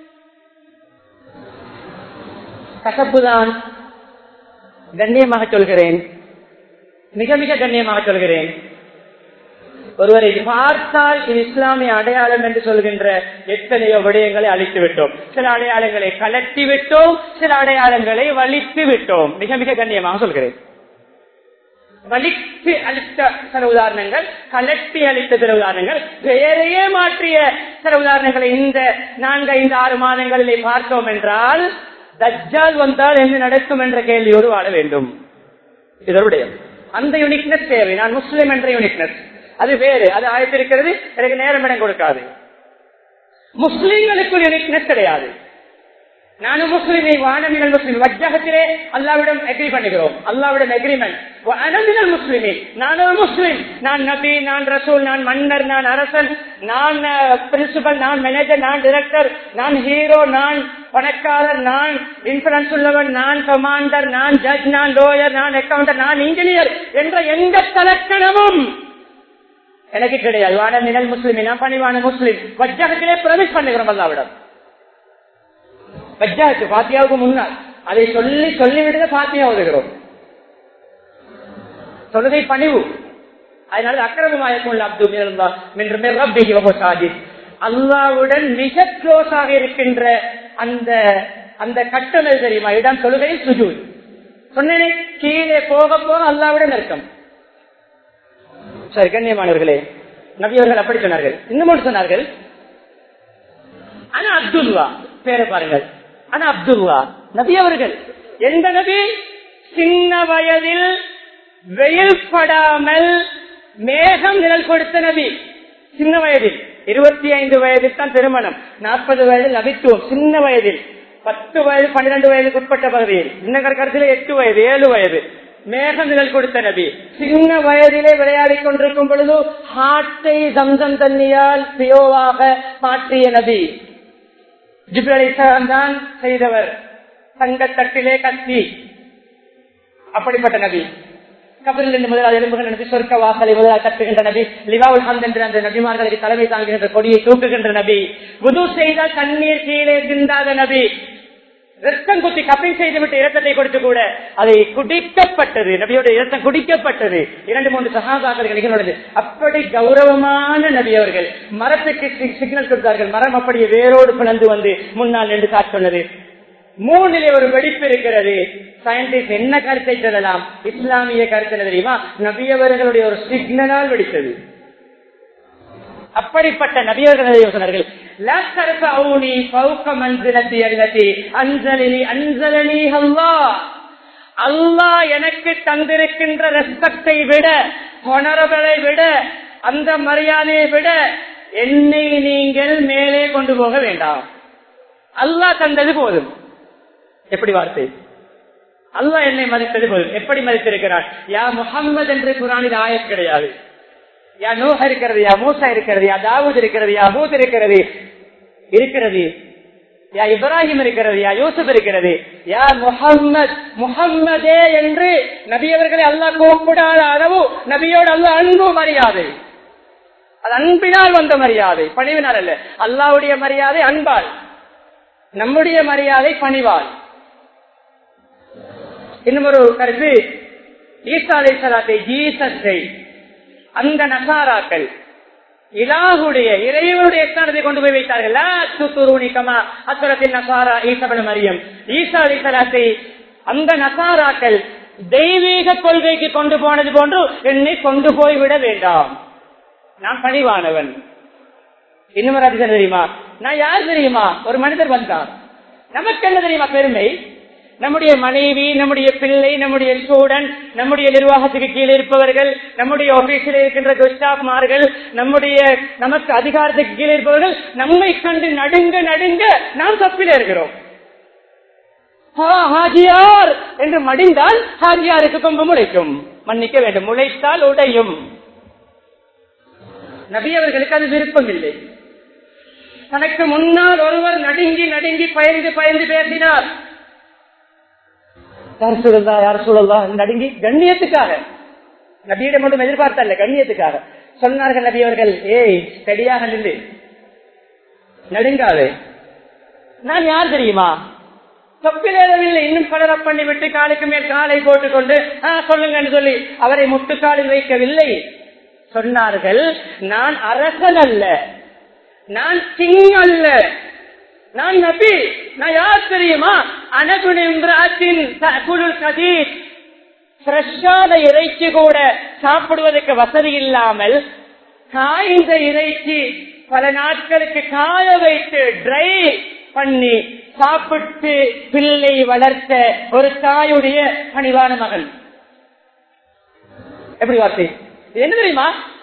கசப்புதான் கண்ணியமாக சொல்கிறேன் மிக மிக கண்ணியமாக சொல்கிறேன் ஒருவரை பார்த்தால் இது இஸ்லாமிய அடையாளம் என்று சொல்கின்ற எத்தனையோ விடயங்களை அழித்து விட்டோம் சில அடையாளங்களை கலட்டி விட்டோம் சில அடையாளங்களை வலித்து விட்டோம் மிக மிக கண்ணியமாக சொல்கிறேன் வலித்து அளித்த சில உதாரணங்கள் கலட்டி அளித்த சில உதாரணங்கள் பெயரையே மாற்றிய சில உதாரணங்களை இந்த நான்கு ஐந்து ஆறு மாதங்களிலே பார்த்தோம் என்றால் தஜ்ஜால் வந்தால் என்ன நடக்கும் என்ற கேள்வியோடு வாழ வேண்டும் இதனுடைய அந்த யுனிக்னஸ் தேவை நான் முஸ்லிம் என்ற யுனிக்னஸ் அது வேறு அது ஆயத்திருக்கிறது எனக்கு நேரம் இடம் கொடுக்காது முஸ்லிம்களுக்குள் யூனிக்னஸ் கிடையாது நானும் முஸ்லிமை வானமிகள் முஸ்லிம் வஜகத்திலே அல்லாவிடம் அக்ரி பண்ணுகிறோம் அல்லாவிடம் அக்ரிமெண்ட் அனமினல் முஸ்லிமே நான் ஒரு முஸ்லிம் நான் நபி நான் ரசூல் நான் மன்னர் நான் அரசன் நான் பிரின்சிபல் நான் மேனேஜர் நான் டிரெக்டர் நான் ஹீரோ நான் பணக்காரர் நான் இன்சூரன்ஸ் உள்ளவன் நான் கமாண்டர் நான் ஜட்ஜ் நான் லோயர் நான் அக்கௌண்டர் நான் இன்ஜினியர் என்ற எந்த தலக்கணமும் எனக்கு கிடையாது வானமினல் முஸ்லிமே நான் பணிவான முஸ்லிம் வஜகத்திலே பிரவேஷ் பண்ணுகிறோம் அல்லாவிடம் பஜ்ஜாக்கு பாத்தியாவுக்கு முன்னால் அதை சொல்லி சொல்லிவிட்டு பாத்தியா ஓதுகிறோம் சொல்லுகை பணிவு அதனால அக்கிரமமாயக்குள்ள அப்து அல்லாவுடன் மிக க்ளோஸாக இருக்கின்ற அந்த அந்த கட்டளை தெரியுமா இடம் சொல்லுகை சுஜூ சொன்னேனே கீழே போக போக அல்லாவுடன் இருக்கும் சரி கண்ணியமானவர்களே நபியவர்கள் அப்படி சொன்னார்கள் இன்னும் சொன்னார்கள் ஆனா அப்துல்லா பேரை பாருங்கள் ஆனா அப்துல்லா நபி அவர்கள் எந்த நபி சின்ன வயதில் வெயில் படாமல் மேகம் நிழல் கொடுத்த நபி சின்ன வயதில் இருபத்தி ஐந்து வயதில் தான் திருமணம் நாற்பது வயதில் நபித்துவம் சின்ன வயதில் பத்து வயது பன்னிரண்டு வயதுக்கு உட்பட்ட பகுதியில் இன்னும் கருத்தில் எட்டு வயது ஏழு வயது மேக நிழல் கொடுத்த நபி சின்ன வயதிலே விளையாடி கொண்டிருக்கும் பொழுது ஹாட்டை சம்சம் தண்ணியால் பியோவாக மாற்றிய நபி ஜிப்ரலிசான் தான் செய்தவர் தங்கத்தட்டிலே கத்தி அப்படிப்பட்ட நபி கபரில் இருந்து முதலாவது எலும்புகள் நபி சொர்க்க வாசலை முதலாக கட்டுகின்ற நபி லிவாவுல் ஹம்த் என்ற அந்த நபிமார்களுக்கு தலைமை தாங்குகின்ற கொடியை தூக்குகின்ற நபி புது செய்தால் தண்ணீர் கீழே சிந்தாத நபி ரத்தம் குத்தி கப்பிங் செய்துவிட்டு இரத்தத்தை கொடுத்து கூட அதை குடிக்கப்பட்டது நபியோட இரத்தம் குடிக்கப்பட்டது இரண்டு மூன்று சகாபாக்கள் நிகழ்ந்தது அப்படி கௌரவமான நபி அவர்கள் மரத்துக்கு சிக்னல் கொடுத்தார்கள் மரம் அப்படியே வேரோடு பிளந்து வந்து முன்னால் நின்று காட்சி சொன்னது மூணிலே ஒரு வெடிப்பு இருக்கிறது சயின்டிஸ்ட் என்ன கருத்தை சொல்லலாம் இஸ்லாமிய கருத்து என்ன தெரியுமா நபியவர்களுடைய ஒரு சிக்னலால் வெடித்தது அப்படிப்பட்ட நபியவர்கள் சொன்னார்கள் அல்லாஹ் எனக்கு தந்திருக்கின்ற ரெஸ்பெக்டை விட கொணரகளை விட அந்த மரியாதையை விட என்னை நீங்கள் மேலே கொண்டு போக வேண்டாம் அல்லாஹ் தந்தது போதும் எப்படி வார்த்தை அல்லாஹ் என்னை மதித்தது போதும் எப்படி மதித்திருக்கிறார் யா முகம்மது என்று குரானில் ஆயத் கிடையாது யா நூஹ் இருக்கிறது யா மூசா இருக்கிறது யா தாவூத் இருக்கிறது யா ஹூத் இருக்கிறது இருக்கிறது யா இப்ராஹிம் இருக்கிறது யா யூசுப் இருக்கிறது யா முகம்மது முகம்மதே என்று நபியவர்களை அல்லாஹ் கூப்பிடாத அளவு நபியோடு அல்ல அன்பு மரியாதை அது அன்பினால் வந்த மரியாதை பணிவினால் அல்ல அல்லாவுடைய மரியாதை அன்பால் நம்முடைய மரியாதை பணிவால் இன்னும் ஒரு கருத்து ஈசாலை சலாத்தை ஜீசஸை அந்த நசாராக்கள் இலாகுடைய இறைவனுடைய ஸ்தானத்தை கொண்டு போய் வைத்தார்கள் அசுரத்தின் நசாரா ஈசபன மரியம் ஈசா அலி சலாத்தை அந்த நசாராக்கள் தெய்வீக கொள்கைக்கு கொண்டு போனது போன்று என்னை கொண்டு போய்விட வேண்டாம் நான் பணிவானவன் இன்னும் ஒரு அதிகம் தெரியுமா நான் யார் தெரியுமா ஒரு மனிதர் வந்தார் நமக்கு என்ன தெரியுமா பெருமை நம்முடைய மனைவி நம்முடைய பிள்ளை நம்முடைய ஸ்டூடெண்ட் நம்முடைய நிர்வாகத்துக்கு கீழே இருப்பவர்கள் நம்முடைய ஆபீஸில் இருக்கின்ற ஸ்டாஃப்மார்கள் நம்முடைய நமக்கு அதிகாரத்துக்கு கீழே இருப்பவர்கள் நம்மை கண்டு நடுங்க நடுங்க நாம் தப்பில இருக்கிறோம் ஹாஜியார் என்று மடிந்தால் ஹாஜியாருக்கு கொம்பு முளைக்கும் மன்னிக்க வேண்டும் முளைத்தால் உடையும் நபி அவர்களுக்கு அது விருப்பம் இல்லை தனக்கு முன்னால் ஒருவர் நடுங்கி நடுங்கி பயந்து பயந்து பேசினார் யார் சொல்லா யார் சொல்லலா நடுங்கி கண்ணியத்துக்காக நபியிடம் மட்டும் எதிர்பார்த்தல்ல கண்ணியத்துக்காக சொன்னார்கள் நபி அவர்கள் ஏய் ஸ்டடியாக நின்று நடுங்காது நான் யார் தெரியுமா தப்பிலேறவில்லை இன்னும் பலர பண்ணி விட்டு காலுக்கு மேல் காலை போட்டுக்கொண்டு சொல்லுங்கன்னு சொல்லி அவரை முட்டுக்காலில் வைக்கவில்லை சொன்னார்கள் நான் அரசன் அல்ல நான் கிங் அல்ல நான் நபி நான் யார் தெரியுமா அனகுனின் கதீர் ஃப்ரெஷ்ஷான இறைச்சி கூட சாப்பிடுவதற்கு வசதி இல்லாமல் காய்ந்த இறைச்சி பல நாட்களுக்கு காய வைத்து ட்ரை பண்ணி சாப்பிட்டு பிள்ளை வளர்த்த ஒரு தாயுடைய பணிவான மகன் எப்படி வார்த்தை என்ன தெரியுமா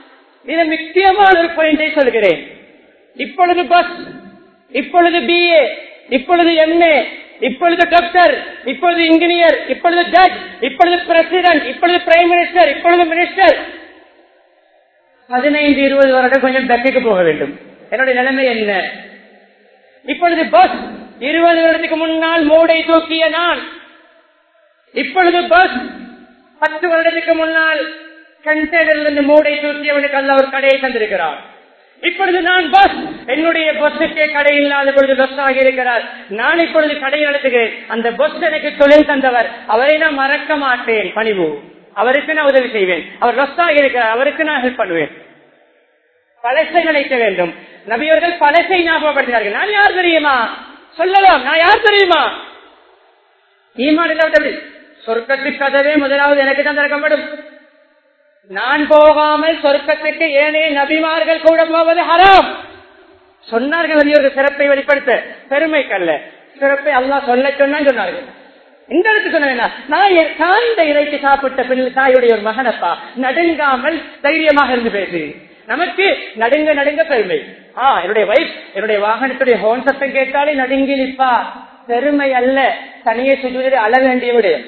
இது முக்கியமான ஒரு பாயிண்டை சொல்கிறேன் இப்பொழுது பஸ் இப்பொழுது பிஏ இப்பொழுது எம்ஏ இப்பொழுது டாக்டர் இப்பொழுது இன்ஜினியர் இப்பொழுது ஜட்ஜ் இப்பொழுது பிரசிடென்ட் இப்பொழுது பிரைம் மினிஸ்டர் இப்பொழுது மினிஸ்டர் பதினைந்து இருபது வருடம் கொஞ்சம் பேக்குக்கு போக வேண்டும் என்னுடைய நிலைமை என்ன இப்பொழுது பஸ் இருபது வருடத்துக்கு முன்னால் மூடை தூக்கிய நான் இப்பொழுது பஸ் பத்து வருடத்துக்கு முன்னால் கண்டெய்னரிலிருந்து மூடை தூக்கியவனுக்கு அல்ல ஒரு கடையை தந்திருக்கிறார் இப்பொழுது நான் பஸ் என்னுடைய பஸ்ஸுக்கே கடை இல்லாத பொழுது பஸ் ஆகி இருக்கிறார் நான் இப்பொழுது கடை நடத்துகிறேன் அந்த பஸ் எனக்கு தொழில் தந்தவர் அவரை நான் மறக்க மாட்டேன் பணிவு அவருக்கு நான் உதவி செய்வேன் அவர் பஸ் ஆகி இருக்கிறார் அவருக்கு நான் ஹெல்ப் பண்ணுவேன் பழசை நினைக்க வேண்டும் நபியவர்கள் பழசை ஞாபகப்படுத்தினார்கள் நான் யார் தெரியுமா சொல்லலாம் நான் யார் தெரியுமா ஈமான் இல்லாவிட்டபடி சொர்க்கத்துக்கு கதவே முதலாவது எனக்கு தான் திறக்கப்படும் நான் போகாமல் சொர்க்கத்துக்கு ஏனைய நபிமார்கள் கூட போவது ஹராம் சொன்னார்கள் நபியவர்கள் சிறப்பை வெளிப்படுத்த பெருமைக்கல்ல சிறப்பை அல்லாஹ் சொல்ல சொன்னான்னு சொன்னார்கள் இந்த இடத்துக்கு சொன்ன நான் என் காய்ந்த இறைச்சி சாப்பிட்ட பின் தாயுடைய ஒரு மகனப்பா நடுங்காமல் தைரியமாக இருந்து பேசு நமக்கு நடுங்க நடுங்க பெருமை ஆ என்னுடைய வைஃப் என்னுடைய வாகனத்துடைய ஹோன் சத்தம் கேட்டாலே நடுங்கி நிற்பா பெருமை அல்ல தனியே சுஜூரில் அள வேண்டிய விடயம்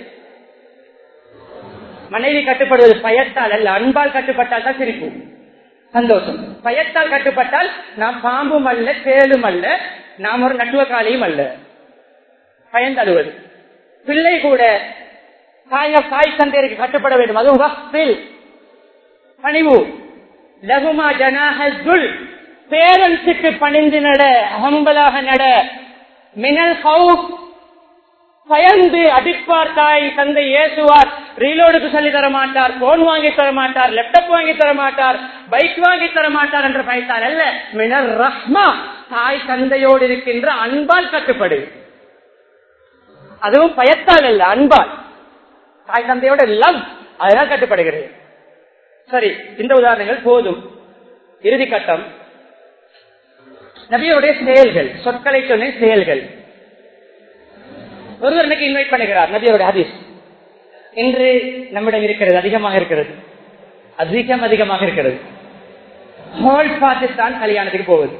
மனைவி கட்டுப்படுவது பயத்தால் அல்ல அன்பால் கட்டுப்பட்டால் தான் சிரிப்பு சந்தோஷம் பயத்தால் கட்டுப்பட்டால் நாம் பாம்பும் அல்ல தேளும் அல்ல நாம் ஒரு நட்டுவக்காலியும் அல்ல பயந்தழுவது பிள்ளை கூட தாய தாய் தந்தையருக்கு கட்டுப்பட வேண்டும் அதுவும் வஃபில் பணிவு லகுமா ஜனாஹுல் பேரண்ட்ஸுக்கு பணிந்து நட அகம்பலாக நட மினல் ஹவுஸ் பயந்து அடிப்பார் தாய் தந்தை ஏசுவார் ரீலோடுக்கு சொல்லி தர மாட்டார் போன் வாங்கி தர மாட்டார் லேப்டாப் வாங்கி தர மாட்டார் பைக் வாங்கி தர மாட்டார் என்று பயத்தார் அல்ல மினர் ரஹ்மா தாய் தந்தையோடு இருக்கின்ற அன்பால் கட்டுப்படு அதுவும் பயத்தால் அல்ல அன்பால் தாய் தந்தையோட லவ் அதனால் கட்டுப்படுகிறது சரி இந்த உதாரணங்கள் போதும் இறுதி கட்டம் நபியோடைய செயல்கள் சொற்களை சொன்ன செயல்கள் ஒருவர் எனக்கு இன்வைட் பண்ணுகிறார் நபியோட ஹதீஸ் இன்று நம்மிடம் இருக்கிறது அதிகமாக இருக்கிறது அதிகம் அதிகமாக இருக்கிறது ஹோல் பார்த்துத்தான் கல்யாணத்துக்கு போவது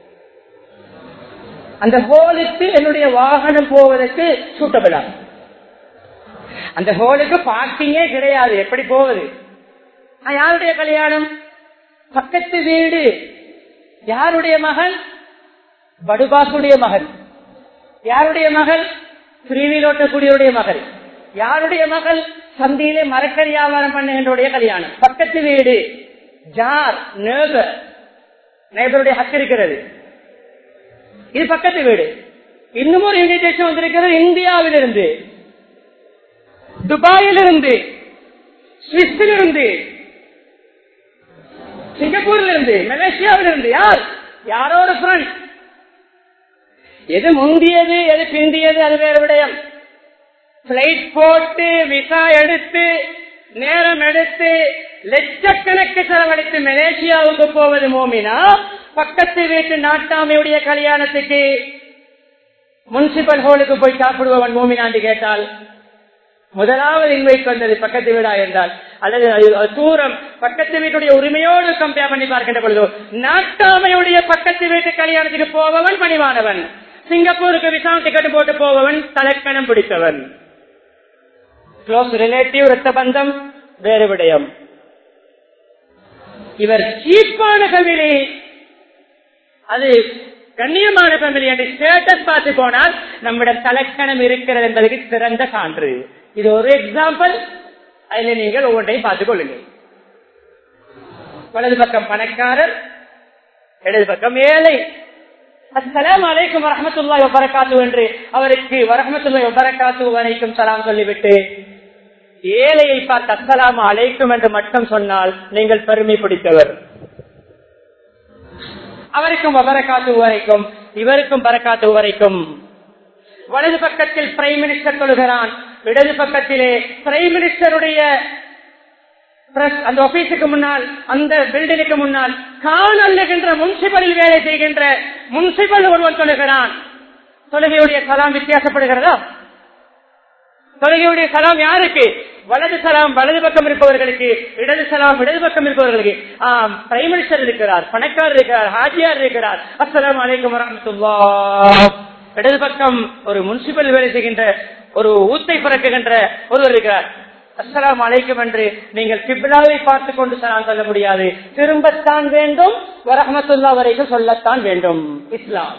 அந்த ஹோலுக்கு என்னுடைய வாகனம் போவதற்கு சூட்டபிளா அந்த ஹோலுக்கு பார்க்கிங்கே கிடையாது எப்படி போவது யாருடைய கல்யாணம் பக்கத்து வீடு யாருடைய மகன் படுபாசுடைய மகன் யாருடைய மகள் திருவிழோட்டக்கூடியவருடைய மகள் யாருடைய மகள் சந்தையிலே மரக்கறி வியாபாரம் பண்ணுகின்றோடைய கல்யாணம் பக்கத்து வீடு ஜார் நேபர் நேபருடைய ஹக்கு இருக்கிறது இது பக்கத்து வீடு இன்னும் ஒரு இன்விடேஷன் வந்திருக்கிறது இந்தியாவிலிருந்து துபாயிலிருந்து சுவிஸிலிருந்து சிங்கப்பூர்ல இருந்து மலேசியாவில இருந்து யார் யாரோ ஒரு ஃப்ரெண்ட் எது முந்தியது எது பிந்தியது அது வேறு விடயம் பிளைட் போட்டு விசா எடுத்து நேரம் எடுத்து லட்சக்கணக்கு செலவழித்து மலேசியாவுக்கு போவது மோமினா பக்கத்து வீட்டு நாட்டாமையுடைய கல்யாணத்துக்கு முனிசிபல் ஹோலுக்கு போய் சாப்பிடுபவன் மோமினாண்டு கேட்டால் முதலாவது இன்வைட் வந்தது பக்கத்து வீடா என்றால் அல்லது தூரம் பக்கத்து வீட்டுடைய உரிமையோடு கம்பேர் பண்ணி பார்க்கின்ற பொழுதோ நாட்டாமையுடைய பக்கத்து வீட்டு கல்யாணத்துக்கு போபவன் பணிவானவன் சிங்கப்பூருக்கு விசா டிக்கெட் போட்டு போபவன் தலைக்கணம் பிடித்தவன் க்ளோஸ் ரிலேட்டிவ் ரத்த பந்தம் வேறு விடயம் இவர் சீப்பான ஃபேமிலி அது கண்ணியமான ஃபேமிலி என்று ஸ்டேட்டஸ் பார்த்து போனால் நம்மிடம் தலைக்கணம் இருக்கிறது என்பதற்கு சிறந்த சான்று இது ஒரு எக்ஸாம்பிள் அதில் நீங்கள் ஒவ்வொன்றையும் பார்த்துக் கொள்ளுங்கள் வலது பக்கம் பணக்காரர் இடது பக்கம் ஏழை அஸ்லாம் அலைக்கும் வரமத்துல்லா வரகாத்து என்று அவருக்கு வரமத்துல்லா வரகாத்து வரைக்கும் சலாம் சொல்லிவிட்டு ஏழையை பார்த்து அஸ்லாம் அலைக்கும் என்று மட்டும் சொன்னால் நீங்கள் பெருமை பிடித்தவர் அவருக்கும் வரக்காத்து வரைக்கும் இவருக்கும் பரக்காத்து வரைக்கும் வலது பக்கத்தில் பிரைம் மினிஸ்டர் சொல்கிறான் இடது பக்கத்திலே பிரைம் மினிஸ்டருடைய அந்த ஆபீஸுக்கு முன்னால் அந்த பில்டிங்குக்கு முன்னால் காணல்லுகின்ற முன்சிபலில் வேலை செய்கின்ற முன்சிபல் ஒருவன் சொல்லுகிறான் தொழுகையுடைய கலாம் வித்தியாசப்படுகிறதா தொழுகையுடைய கலாம் யாருக்கு வலது சலாம் வலது பக்கம் இருப்பவர்களுக்கு இடது சலாம் இடது பக்கம் இருப்பவர்களுக்கு ஆம் பிரைம் மினிஸ்டர் இருக்கிறார் பணக்காரர் இருக்கிறார் ஹாஜியார் இருக்கிறார் அஸ்லாம் வலைக்கம் வரமத்துல்லா இடது பக்கம் ஒரு முனிசிபல் வேலை செய்கின்ற ஒரு ஊத்தை பிறக்குகின்ற ஒருவர் இருக்கிறார் அஸ்லாம் அழைக்கும் என்று நீங்கள் கிபிலாவை பார்த்து கொண்டு சலாம் சொல்ல முடியாது திரும்பத்தான் வேண்டும் வரஹமத்துல்லா வரைக்கும் சொல்லத்தான் வேண்டும் இஸ்லாம்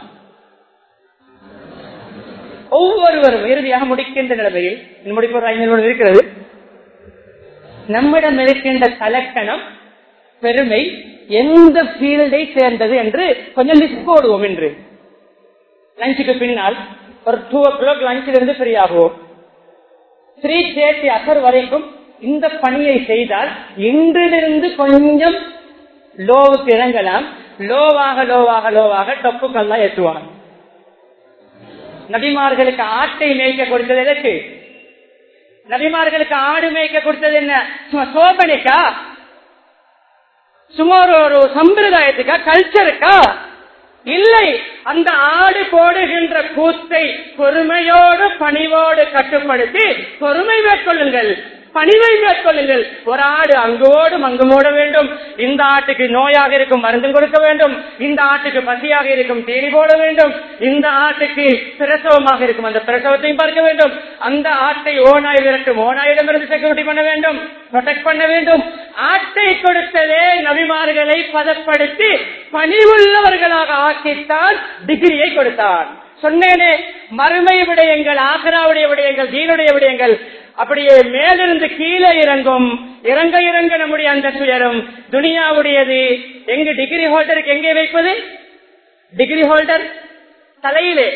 ஒவ்வொருவரும் இறுதியாக முடிக்கின்ற நிலைமையில் முடிப்பு ஒரு ஐந்து நிமிடம் இருக்கிறது நம்மிடம் இருக்கின்ற கலக்கணம் பெருமை எந்த ஃபீல்டை சேர்ந்தது என்று கொஞ்சம் லிஸ்ட் போடுவோம் என்று லஞ்சுக்கு பின்னால் ஒரு டூ ஓ கிளாக் லஞ்சில் இருந்து ஃப்ரீ ஆகுவோம் த்ரீ தேர்ட்டி அசர் வரைக்கும் இந்த பணியை செய்தால் இன்றிலிருந்து கொஞ்சம் லோவுக்கு இறங்கலாம் லோவாக லோவாக லோவாக டொப்புக்கெல்லாம் ஏற்றுவாங்க நபிமார்களுக்கு ஆட்டை மேய்க்க கொடுத்தது எதற்கு நபிமார்களுக்கு ஆடு மேய்க்க கொடுத்தது என்ன சும்மா சோபனைக்கா சும்மா ஒரு ஒரு சம்பிரதாயத்துக்கா கல்ச்சருக்கா இல்லை அந்த ஆடு போடுகின்ற கூத்தை பொறுமையோடு பணிவோடு கட்டுப்படுத்தி பொறுமை மேற்கொள்ளுங்கள் பணிவை மேற்கொள்ளுங்கள் ஒரு ஆடு அங்கோடும் அங்கு மூட வேண்டும் இந்த ஆட்டுக்கு நோயாக இருக்கும் மருந்து கொடுக்க வேண்டும் இந்த ஆட்டுக்கு பசியாக இருக்கும் தேடி போட வேண்டும் இந்த ஆட்டுக்கு பிரசவமாக இருக்கும் அந்த பிரசவத்தையும் பார்க்க வேண்டும் அந்த ஆட்டை ஓனாய் விரட்டும் ஓனாயிடமிருந்து செக்யூரிட்டி பண்ண வேண்டும் ப்ரொடெக்ட் பண்ண வேண்டும் ஆட்டை கொடுத்ததே நபிமார்களை பதப்படுத்தி பணிவுள்ளவர்களாக ஆக்கித்தான் டிகிரியை கொடுத்தான் சொன்னேனே மறுமை விடயங்கள் ஆகராவுடைய விடயங்கள் தீனுடைய விடயங்கள் அப்படியே மேலிருந்து கீழே இறங்கும் இறங்க இறங்க நம்முடைய அந்த துயரும் துனியாவுடையது எங்க டிகிரி ஹோல்டருக்கு எங்கே வைப்பது டிகிரி ஹோல்டர் தலையிலே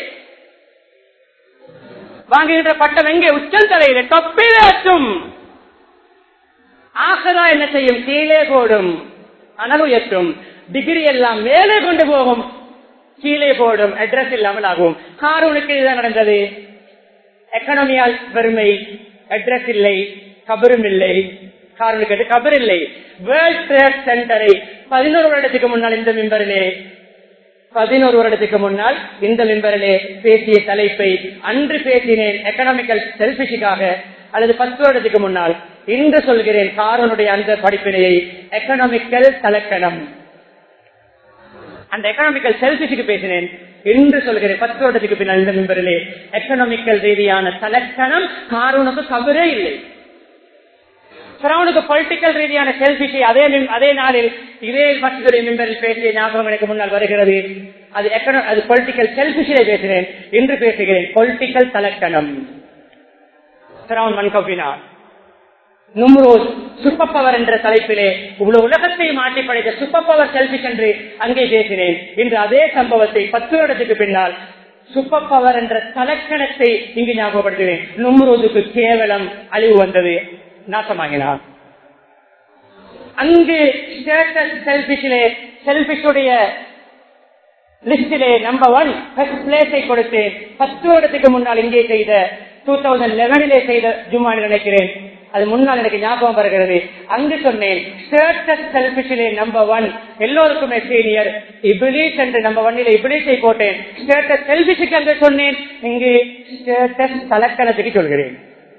வாங்குகின்ற பட்டம் எங்கே உச்சல் தலையிலே தொப்பிலேற்றும் ஆகதா என்ன செய்யும் கீழே போடும் அனல் உயர்த்தும் டிகிரி எல்லாம் மேலே கொண்டு போகும் கீழே போடும் அட்ரஸ் இல்லாமல் ஆகும் காரூனுக்கு இதுதான் நடந்தது எக்கனாமியால் வறுமை அட்ரஸ் இல்லை கபரும் இல்லை காரனுக்கு கபர் இல்லை வேர்ல்ட் ட்ரேட் சென்டரை பதினோரு வருடத்துக்கு முன்னால் இந்த மிம்பரிலே பதினோரு வருடத்துக்கு முன்னால் இந்த மிம்பரிலே பேசிய தலைப்பை அன்று பேசினேன் எக்கனாமிக்கல் செல்பிஷுக்காக அல்லது பத்து வருடத்துக்கு முன்னால் இன்று சொல்கிறேன் காரனுடைய அந்த படிப்பினையை எக்கனாமிக்கல் தலக்கணம் அந்த எக்கனாமிக்கல் செல்பிஷுக்கு பேசினேன் என்று சொல்கிறேன் பத்து வருடத்துக்கு பின்னால் இந்த மிம்பரிலே எக்கனாமிக்கல் ரீதியான தலக்கணம் காரூனுக்கு கபரே இல்லை பிறவனுக்கு பொலிட்டிக்கல் ரீதியான செல்பிஷை அதே அதே நாளில் இதே மற்றொரு மிம்பரில் பேசிய ஞாபகம் எனக்கு முன்னால் வருகிறது அது எக்கனோ அது பொலிட்டிக்கல் செல்பிஷிலே பேசினேன் என்று பேசுகிறேன் பொலிட்டிக்கல் தலக்கணம் பிறவன் மன்கவினார் நும்ரோஸ் சூப்பர் பவர் என்ற தலைப்பிலே இவ்வளவு உலகத்தை மாற்றி படைத்த சூப்பர் பவர் செல்பிஷ் என்று அங்கே பேசினேன் இன்று அதே சம்பவத்தை பத்து வருடத்துக்கு பின்னால் சூப்பர் பவர் என்ற தலக்கணத்தை இங்கு ஞாபகப்படுத்தினேன் நும்ரோதுக்கு கேவலம் அழிவு வந்தது நாசமாகினார் அங்கு செல்பிஷிலே செல்பிஷுடைய லிஸ்டிலே நம்பர் ஒன் ஃபர்ஸ்ட் பிளேஸை கொடுத்தேன் பத்து வருடத்துக்கு முன்னால் இங்கே செய்த டூ தௌசண்ட் லெவனிலே செய்த ஜும்மா நினைக்கிறேன் அது முன்னால் எனக்கு ஞாபகம் வருகிறது அங்கு சொன்னேன் செல்பிஷிலே நம்பர் ஒன் எல்லோருக்குமே சீனியர் இபிலிஸ் என்று நம்பர் ஒன்னிலே இபிலிஸை போட்டேன் ஸ்டேட்டஸ் செல்பிஷுக்கு அங்கு சொன்னேன் இங்கு ஸ்டேட்டஸ் தலக்கணத்துக்கு சொல்கிறேன்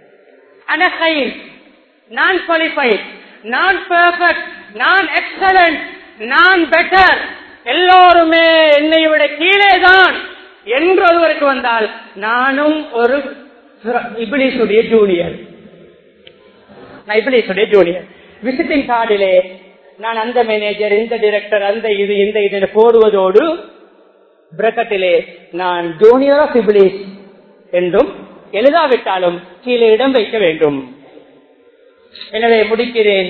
அனஹைன் நான் குவாலிஃபைட் நான் பெர்ஃபெக்ட் நான் எக்ஸலண்ட் நான் பெட்டர் எல்லோருமே என்னை விட கீழே தான் என்று ஒருவருக்கு வந்தால் நானும் ஒரு இபிலிசுடைய ஜூனியர் நான் இபிலிசுடைய ஜூனியர் விசிட்டிங் கார்டிலே நான் அந்த மேனேஜர் இந்த டிரெக்டர் அந்த இது இந்த இது போடுவதோடு பிரக்கட்டிலே நான் ஜூனியர் ஆஃப் இபிலிஸ் என்றும் எழுதாவிட்டாலும் கீழே இடம் வைக்க வேண்டும் எனவே முடிக்கிறேன்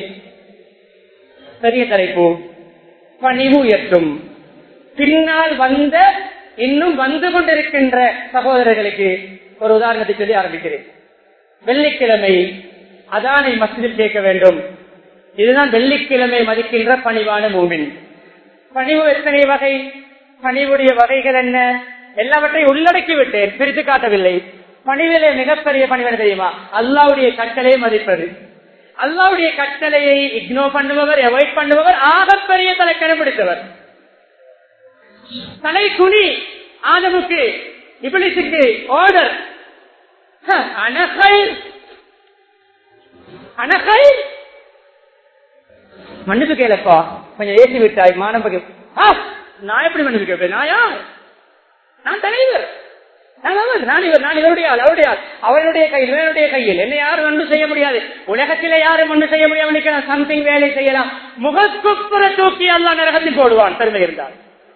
பெரிய தலைப்பு பணிவு உயர்த்தும் பின்னால் வந்த இன்னும் வந்து கொண்டிருக்கின்ற சகோதரர்களுக்கு ஒரு உதாரணத்தை சொல்லி ஆரம்பிக்கிறேன் வெள்ளிக்கிழமை அதானை மசிதில் கேட்க வேண்டும் இதுதான் வெள்ளிக்கிழமை மதிக்கின்ற பணிவான மூமின் பணிவு எத்தனை வகை பணிவுடைய வகைகள் என்ன எல்லாவற்றையும் உள்ளடக்கி விட்டேன் பிரித்து காட்டவில்லை பணிவிலே மிகப்பெரிய பணிவன தெரியுமா அல்லாவுடைய கட்டளை மதிப்பது அல்லாவுடைய கட்டளையை இக்னோர் பண்ணுபவர் அவாய்ட் பண்ணுபவர் ஆகப்பெரிய தலைக்கணம் பிடித்தவர் தலை குனி ஆதமுக்கு இபிலிசுக்கு ஆர்டர் அனகை மன்னிப்பு கேளப்பா கொஞ்சம் ஏசி விட்டாய் மாணவ நான் எப்படி மன்னிப்பு கேட்பேன் நான் யார் நான் தலைவர் நான் அவர் நான் இவர் நான் இவருடைய ஆள் அவருடைய ஆள் அவருடைய கையில் இவருடைய கையில் என்ன யாரும் ஒன்றும் செய்ய முடியாது உலகத்திலே யாரும் ஒன்றும் செய்ய முடியாமல் சம்திங் வேலை செய்யலாம் முகக்குப்புற தூக்கி அல்லா நரகத்தில் போடுவான் பெருமை இருந்தால்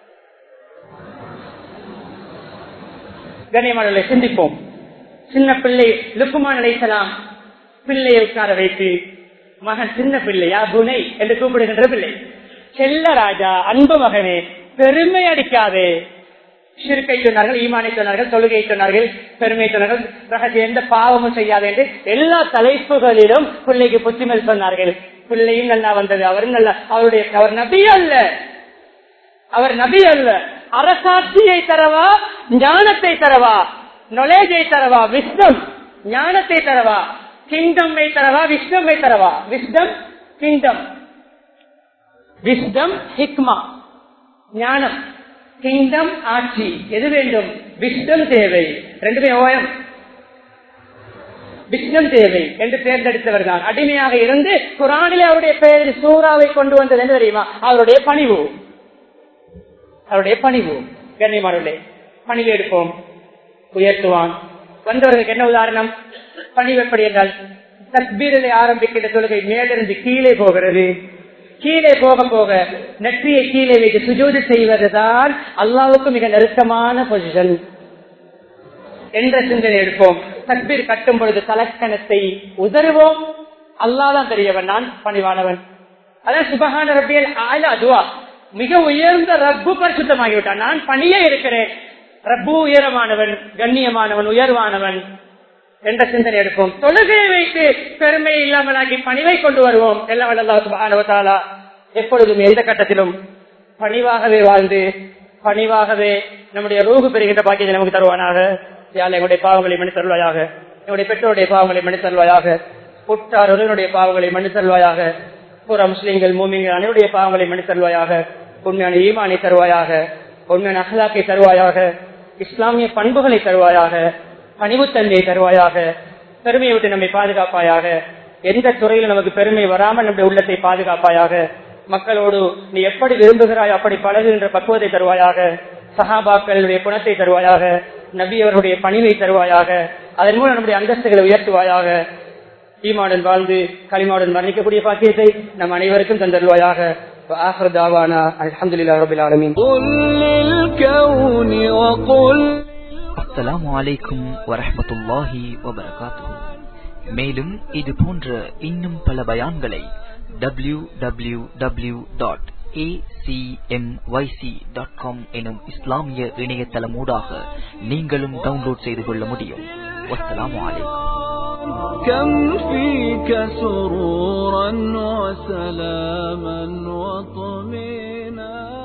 கண்ணியமானவர்களை சிந்திப்போம் சின்ன பிள்ளை லுக்குமான் நினைக்கலாம் பிள்ளையை உட்கார வைத்து மகன் சின்ன பிள்ளை யா குணை என்று கூப்பிடுகின்ற பிள்ளை செல்ல ராஜா அன்பு மகனே பெருமை அடிக்காதே சிறுக்கை சொன்னார்கள் ஈமானை சொன்னார்கள் தொழுகை சொன்னார்கள் பெருமை சொன்னார்கள் ரகசிய எந்த பாவமும் செய்யாது என்று எல்லா தலைப்புகளிலும் பிள்ளைக்கு புத்திமல் சொன்னார்கள் பிள்ளையும் நல்லா வந்தது அவரும் நல்லா அவருடைய அவர் நபி அல்ல அவர் நபி அல்ல அரசாட்சியை தரவா ஞானத்தை தரவா நொலேஜை தரவா விஸ்டம் ஞானத்தை தரவா கிங்டம்மை தரவா விஸ்டம்மை தரவா விஸ்டம் கிங்டம் விஸ்டம் ஹிக்மா ஞானம் கிங்டம் ஆட்சி எது வேண்டும் விஸ்டம் தேவை ரெண்டுமே ஓயம் விஸ்டம் தேவை என்று தேர்ந்தெடுத்தவர் தான் அடிமையாக இருந்து குரானிலே அவருடைய பெயர் சூறாவை கொண்டு வந்தது என்று தெரியுமா அவருடைய பணிவு அவருடைய பணிவு கண்ணியமானவர்களே பணிவு எடுப்போம் உயர்த்துவான் வந்தவர்களுக்கு என்ன உதாரணம் பணிவு எப்படி என்றால் தஸ்பீரிலே ஆரம்பிக்கின்ற தொழுகை மேலிருந்து கீழே போகிறது கீழே போக போக நெற்றியை கீழே வைத்து சுஜூது செய்வதுதான் அல்லாவுக்கு மிக நெருக்கமான பொசிஷன் என்ற சிந்தனை எடுப்போம் தக்பீர் கட்டும் பொழுது தலக்கணத்தை உதறுவோம் அல்லாதான் தெரியவன் நான் பணிவானவன் அதான் சுபகான ரப்பியல் ஆயில அதுவா மிக உயர்ந்த ரப்பு பரிசுத்தமாகிவிட்டான் நான் பணியே இருக்கிறேன் ரப்பு உயரமானவன் கண்ணியமானவன் உயர்வானவன் என்ற சிந்தனை எடுப்போம் தொழுகையை வைத்து பெருமை இல்லாமலாக்கி பணிவை கொண்டு வருவோம் எல்லாம் வல்லல்லாஹு சுப்ஹானஹு வ தஆலா எப்பொழுதும் எந்த கட்டத்திலும் பணிவாகவே வாழ்ந்து பணிவாகவே நம்முடைய ரூகு பெறுகின்ற பாக்கியத்தை நமக்கு தருவானாக யாழ் எங்களுடைய பாவங்களை மன்னி தருவாயாக எங்களுடைய பெற்றோருடைய பாவங்களை மன்னி தருவாயாக உற்றார் உறவினுடைய பாவங்களை மன்னி தருவாயாக புற முஸ்லிம்கள் மூமிங்கள் அனைவருடைய பாவங்களை மன்னி தருவாயாக உண்மையான ஈமானை தருவாயாக உண்மையான அகலாக்கை தருவாயாக இஸ்லாமிய பண்புகளை தருவாயாக பணிவுத்தன்மையை தருவாயாக பெருமையை விட்டு நம்மை பாதுகாப்பாயாக எந்த துறையில் நமக்கு பெருமை வராமல் நம்முடைய உள்ளத்தை பாதுகாப்பாயாக மக்களோடு நீ எப்படி விரும்புகிறாய் அப்படி பழகுகின்ற பக்குவத்தை தருவாயாக சஹாபாக்களுடைய குணத்தை தருவாயாக நபி அவர்களுடைய பணிவை தருவாயாக அதன் மூலம் நம்முடைய அந்தஸ்துகளை உயர்த்துவாயாக ஈமாவுடன் வாழ்ந்து களிமாவுடன் மரணிக்கக்கூடிய பாக்கியத்தை நம் அனைவருக்கும் தந்தருவாயாக آخر دعوانا الحمد لله رب العالمين قل للكون وقل அஸ்ஸலாமு அலைக்கும் வரஹ்மத்துல்லாஹி வபரகாத்துஹு மேலும் இது போன்ற இன்னும் பல பயான்களை டபிள்யூ டபிள்யூ டபிள்யூ டாட் எனும் இஸ்லாமிய இணையதளமூடாக நீங்களும் டவுன்லோட் செய்து கொள்ள முடியும் வஸ்ஸலாமு அலைக்கும் كم فيك سرورا وسلاما وطمينا